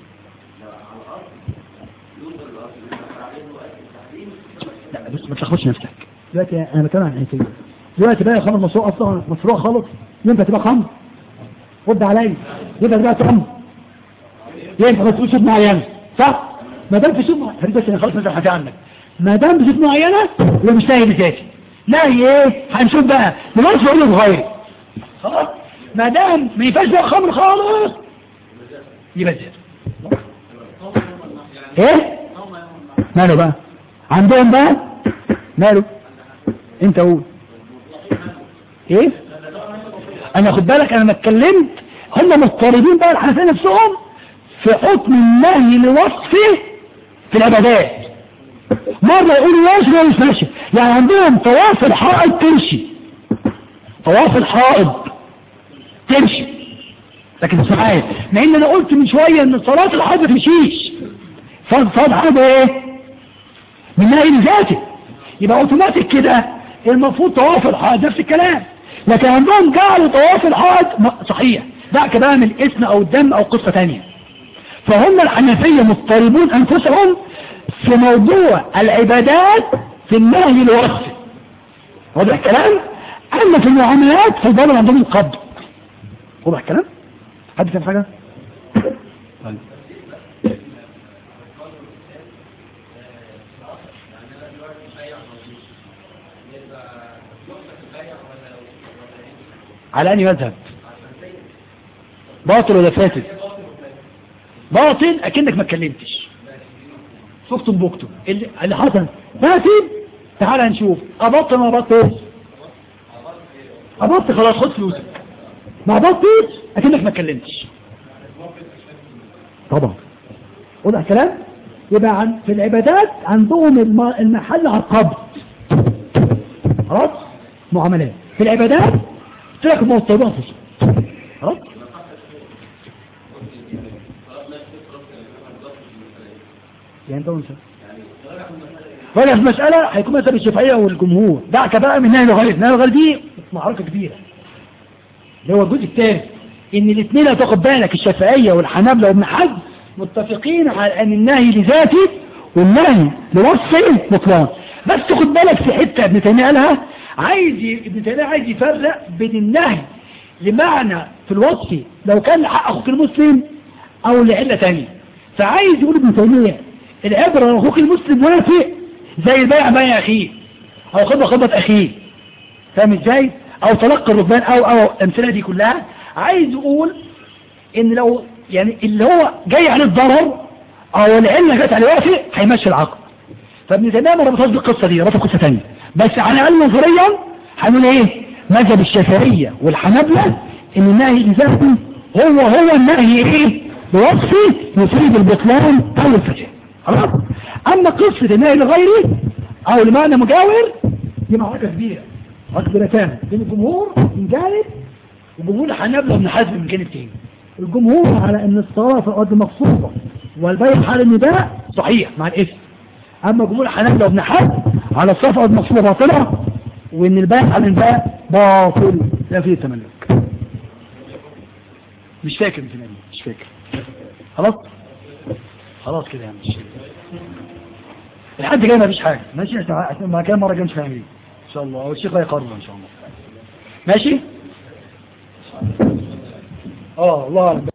لا بص ما تلخبطش نفسك دلوقتي انا بتكلم عن الحنفيه دلوقتي بقى خمر مشروع اصلا مشروع خالص ينفع تبقى خمر رد عليا ينفع تبقى خمر ينفع بس في شروط معينه صح ما دام في شروط معينه بس انا خلاص مثلا حكي عنك ما دام في شروط معينه يبقى مش نهي بذاتي نهي ايه هنشوف بقى دلوقتي بقول لك غيري خلاص ما دام ما ينفعش بقى خمر خالص يبقى زيادة ايه ماله بقى عندهم بقى ماله انت قول ايه انا خد بالك انا ما اتكلمت هم مضطربين بقى الحنفيه نفسهم في حكم النهي لوصفه في العبادات مرة يقولوا ماشي ولا مش ماشي يعني عندهم طواف الحائط تمشي طواف الحائط تمشي لكن مش معايا مع ان انا قلت من شوية ان صلاة الحائط ما تمشيش فرض فرض حاجة ايه من نهي ذاته يبقى اوتوماتيك كده المفروض طواف الحائط نفس الكلام لكن عندهم جعلوا طواف الحائط م- صحيح دعك بقى من الاسم او الدم او قصة تانية فهم الحنفية مضطربون انفسهم في موضوع العبادات في النهي الوصفي واضح الكلام اما في المعاملات فالبابا عندهم القبض واضح الكلام حد فاهم حاجة طيب. على أني مذهب باطل ولا فاسد باطل أكنك ما اتكلمتش شفتم بوكتم اللي, اللي حصل فاسد تعال نشوف أبطل ما أبطل أبطل خلاص خد فلوسك ما أبطل أكنك ما اتكلمتش طبعا وضع كلام يبقى عن في العبادات عندهم الم- المحل على القبض خلاص معاملات في العبادات ترك موطنات خلاص يعني انت وانت ولا في مسألة هيكون مثلا الشافعية والجمهور دعك بقى من نهي الغالب نهي الغالب دي معركة كبيرة اللي هو الجزء الثاني ان الاثنين لو تاخد بالك الشافعية والحنابلة وابن حزم متفقين على ان النهي لذاته والنهي لوصفه بطلان بس خد بالك في حتة ابن تيمية قالها عايز ي- ابن تيمية عايز يفرق بين النهي لمعنى في الوصف لو كان لحق اخوك المسلم او لعلة تانية فعايز يقول ابن تيمية العبرة لو اخوك المسلم وافق زي البيع بيع اخيه او خطبة خطبة اخيه فاهم ازاي او تلقي الركبان او او الامثله دي كلها عايز يقول ان لو يعني اللي هو جاي عليه الضرر او العله جت عليه وافق هيمشي العقد فابن تيميه ما ربطهاش بالقصه دي ربط قصه ثانيه بس على الاقل نظريا هنقول ايه مذهب الشافعيه والحنابلة ان النهي لذاته هو هو النهي ايه بوصفه يفيد البطلان او الفساد خلاص اما قصه النهي لغيره او لمعنى مجاور دي معركه كبيره معركه كبيره تاني بين الجمهور من جانب وجمهور الحنابلة وابن حزم من جانب تاني الجمهور على ان الصلاه في الارض مقصوده والبيع حال النداء صحيح مع الاسم اما جمهور الحنابلة وابن حزم على الصلاه في الارض مقصوده باطله وان البيع حال النداء باطل لا فيه تملك مش فاكر من زمان مش فاكر خلاص خلاص كده يا مش لحد جاي ما فيش حاجه ماشي عشان ما كان مره جاي مش فاهم ايه ان شاء الله والشيخ هيقرر ان شاء الله ماشي اه الله اعلم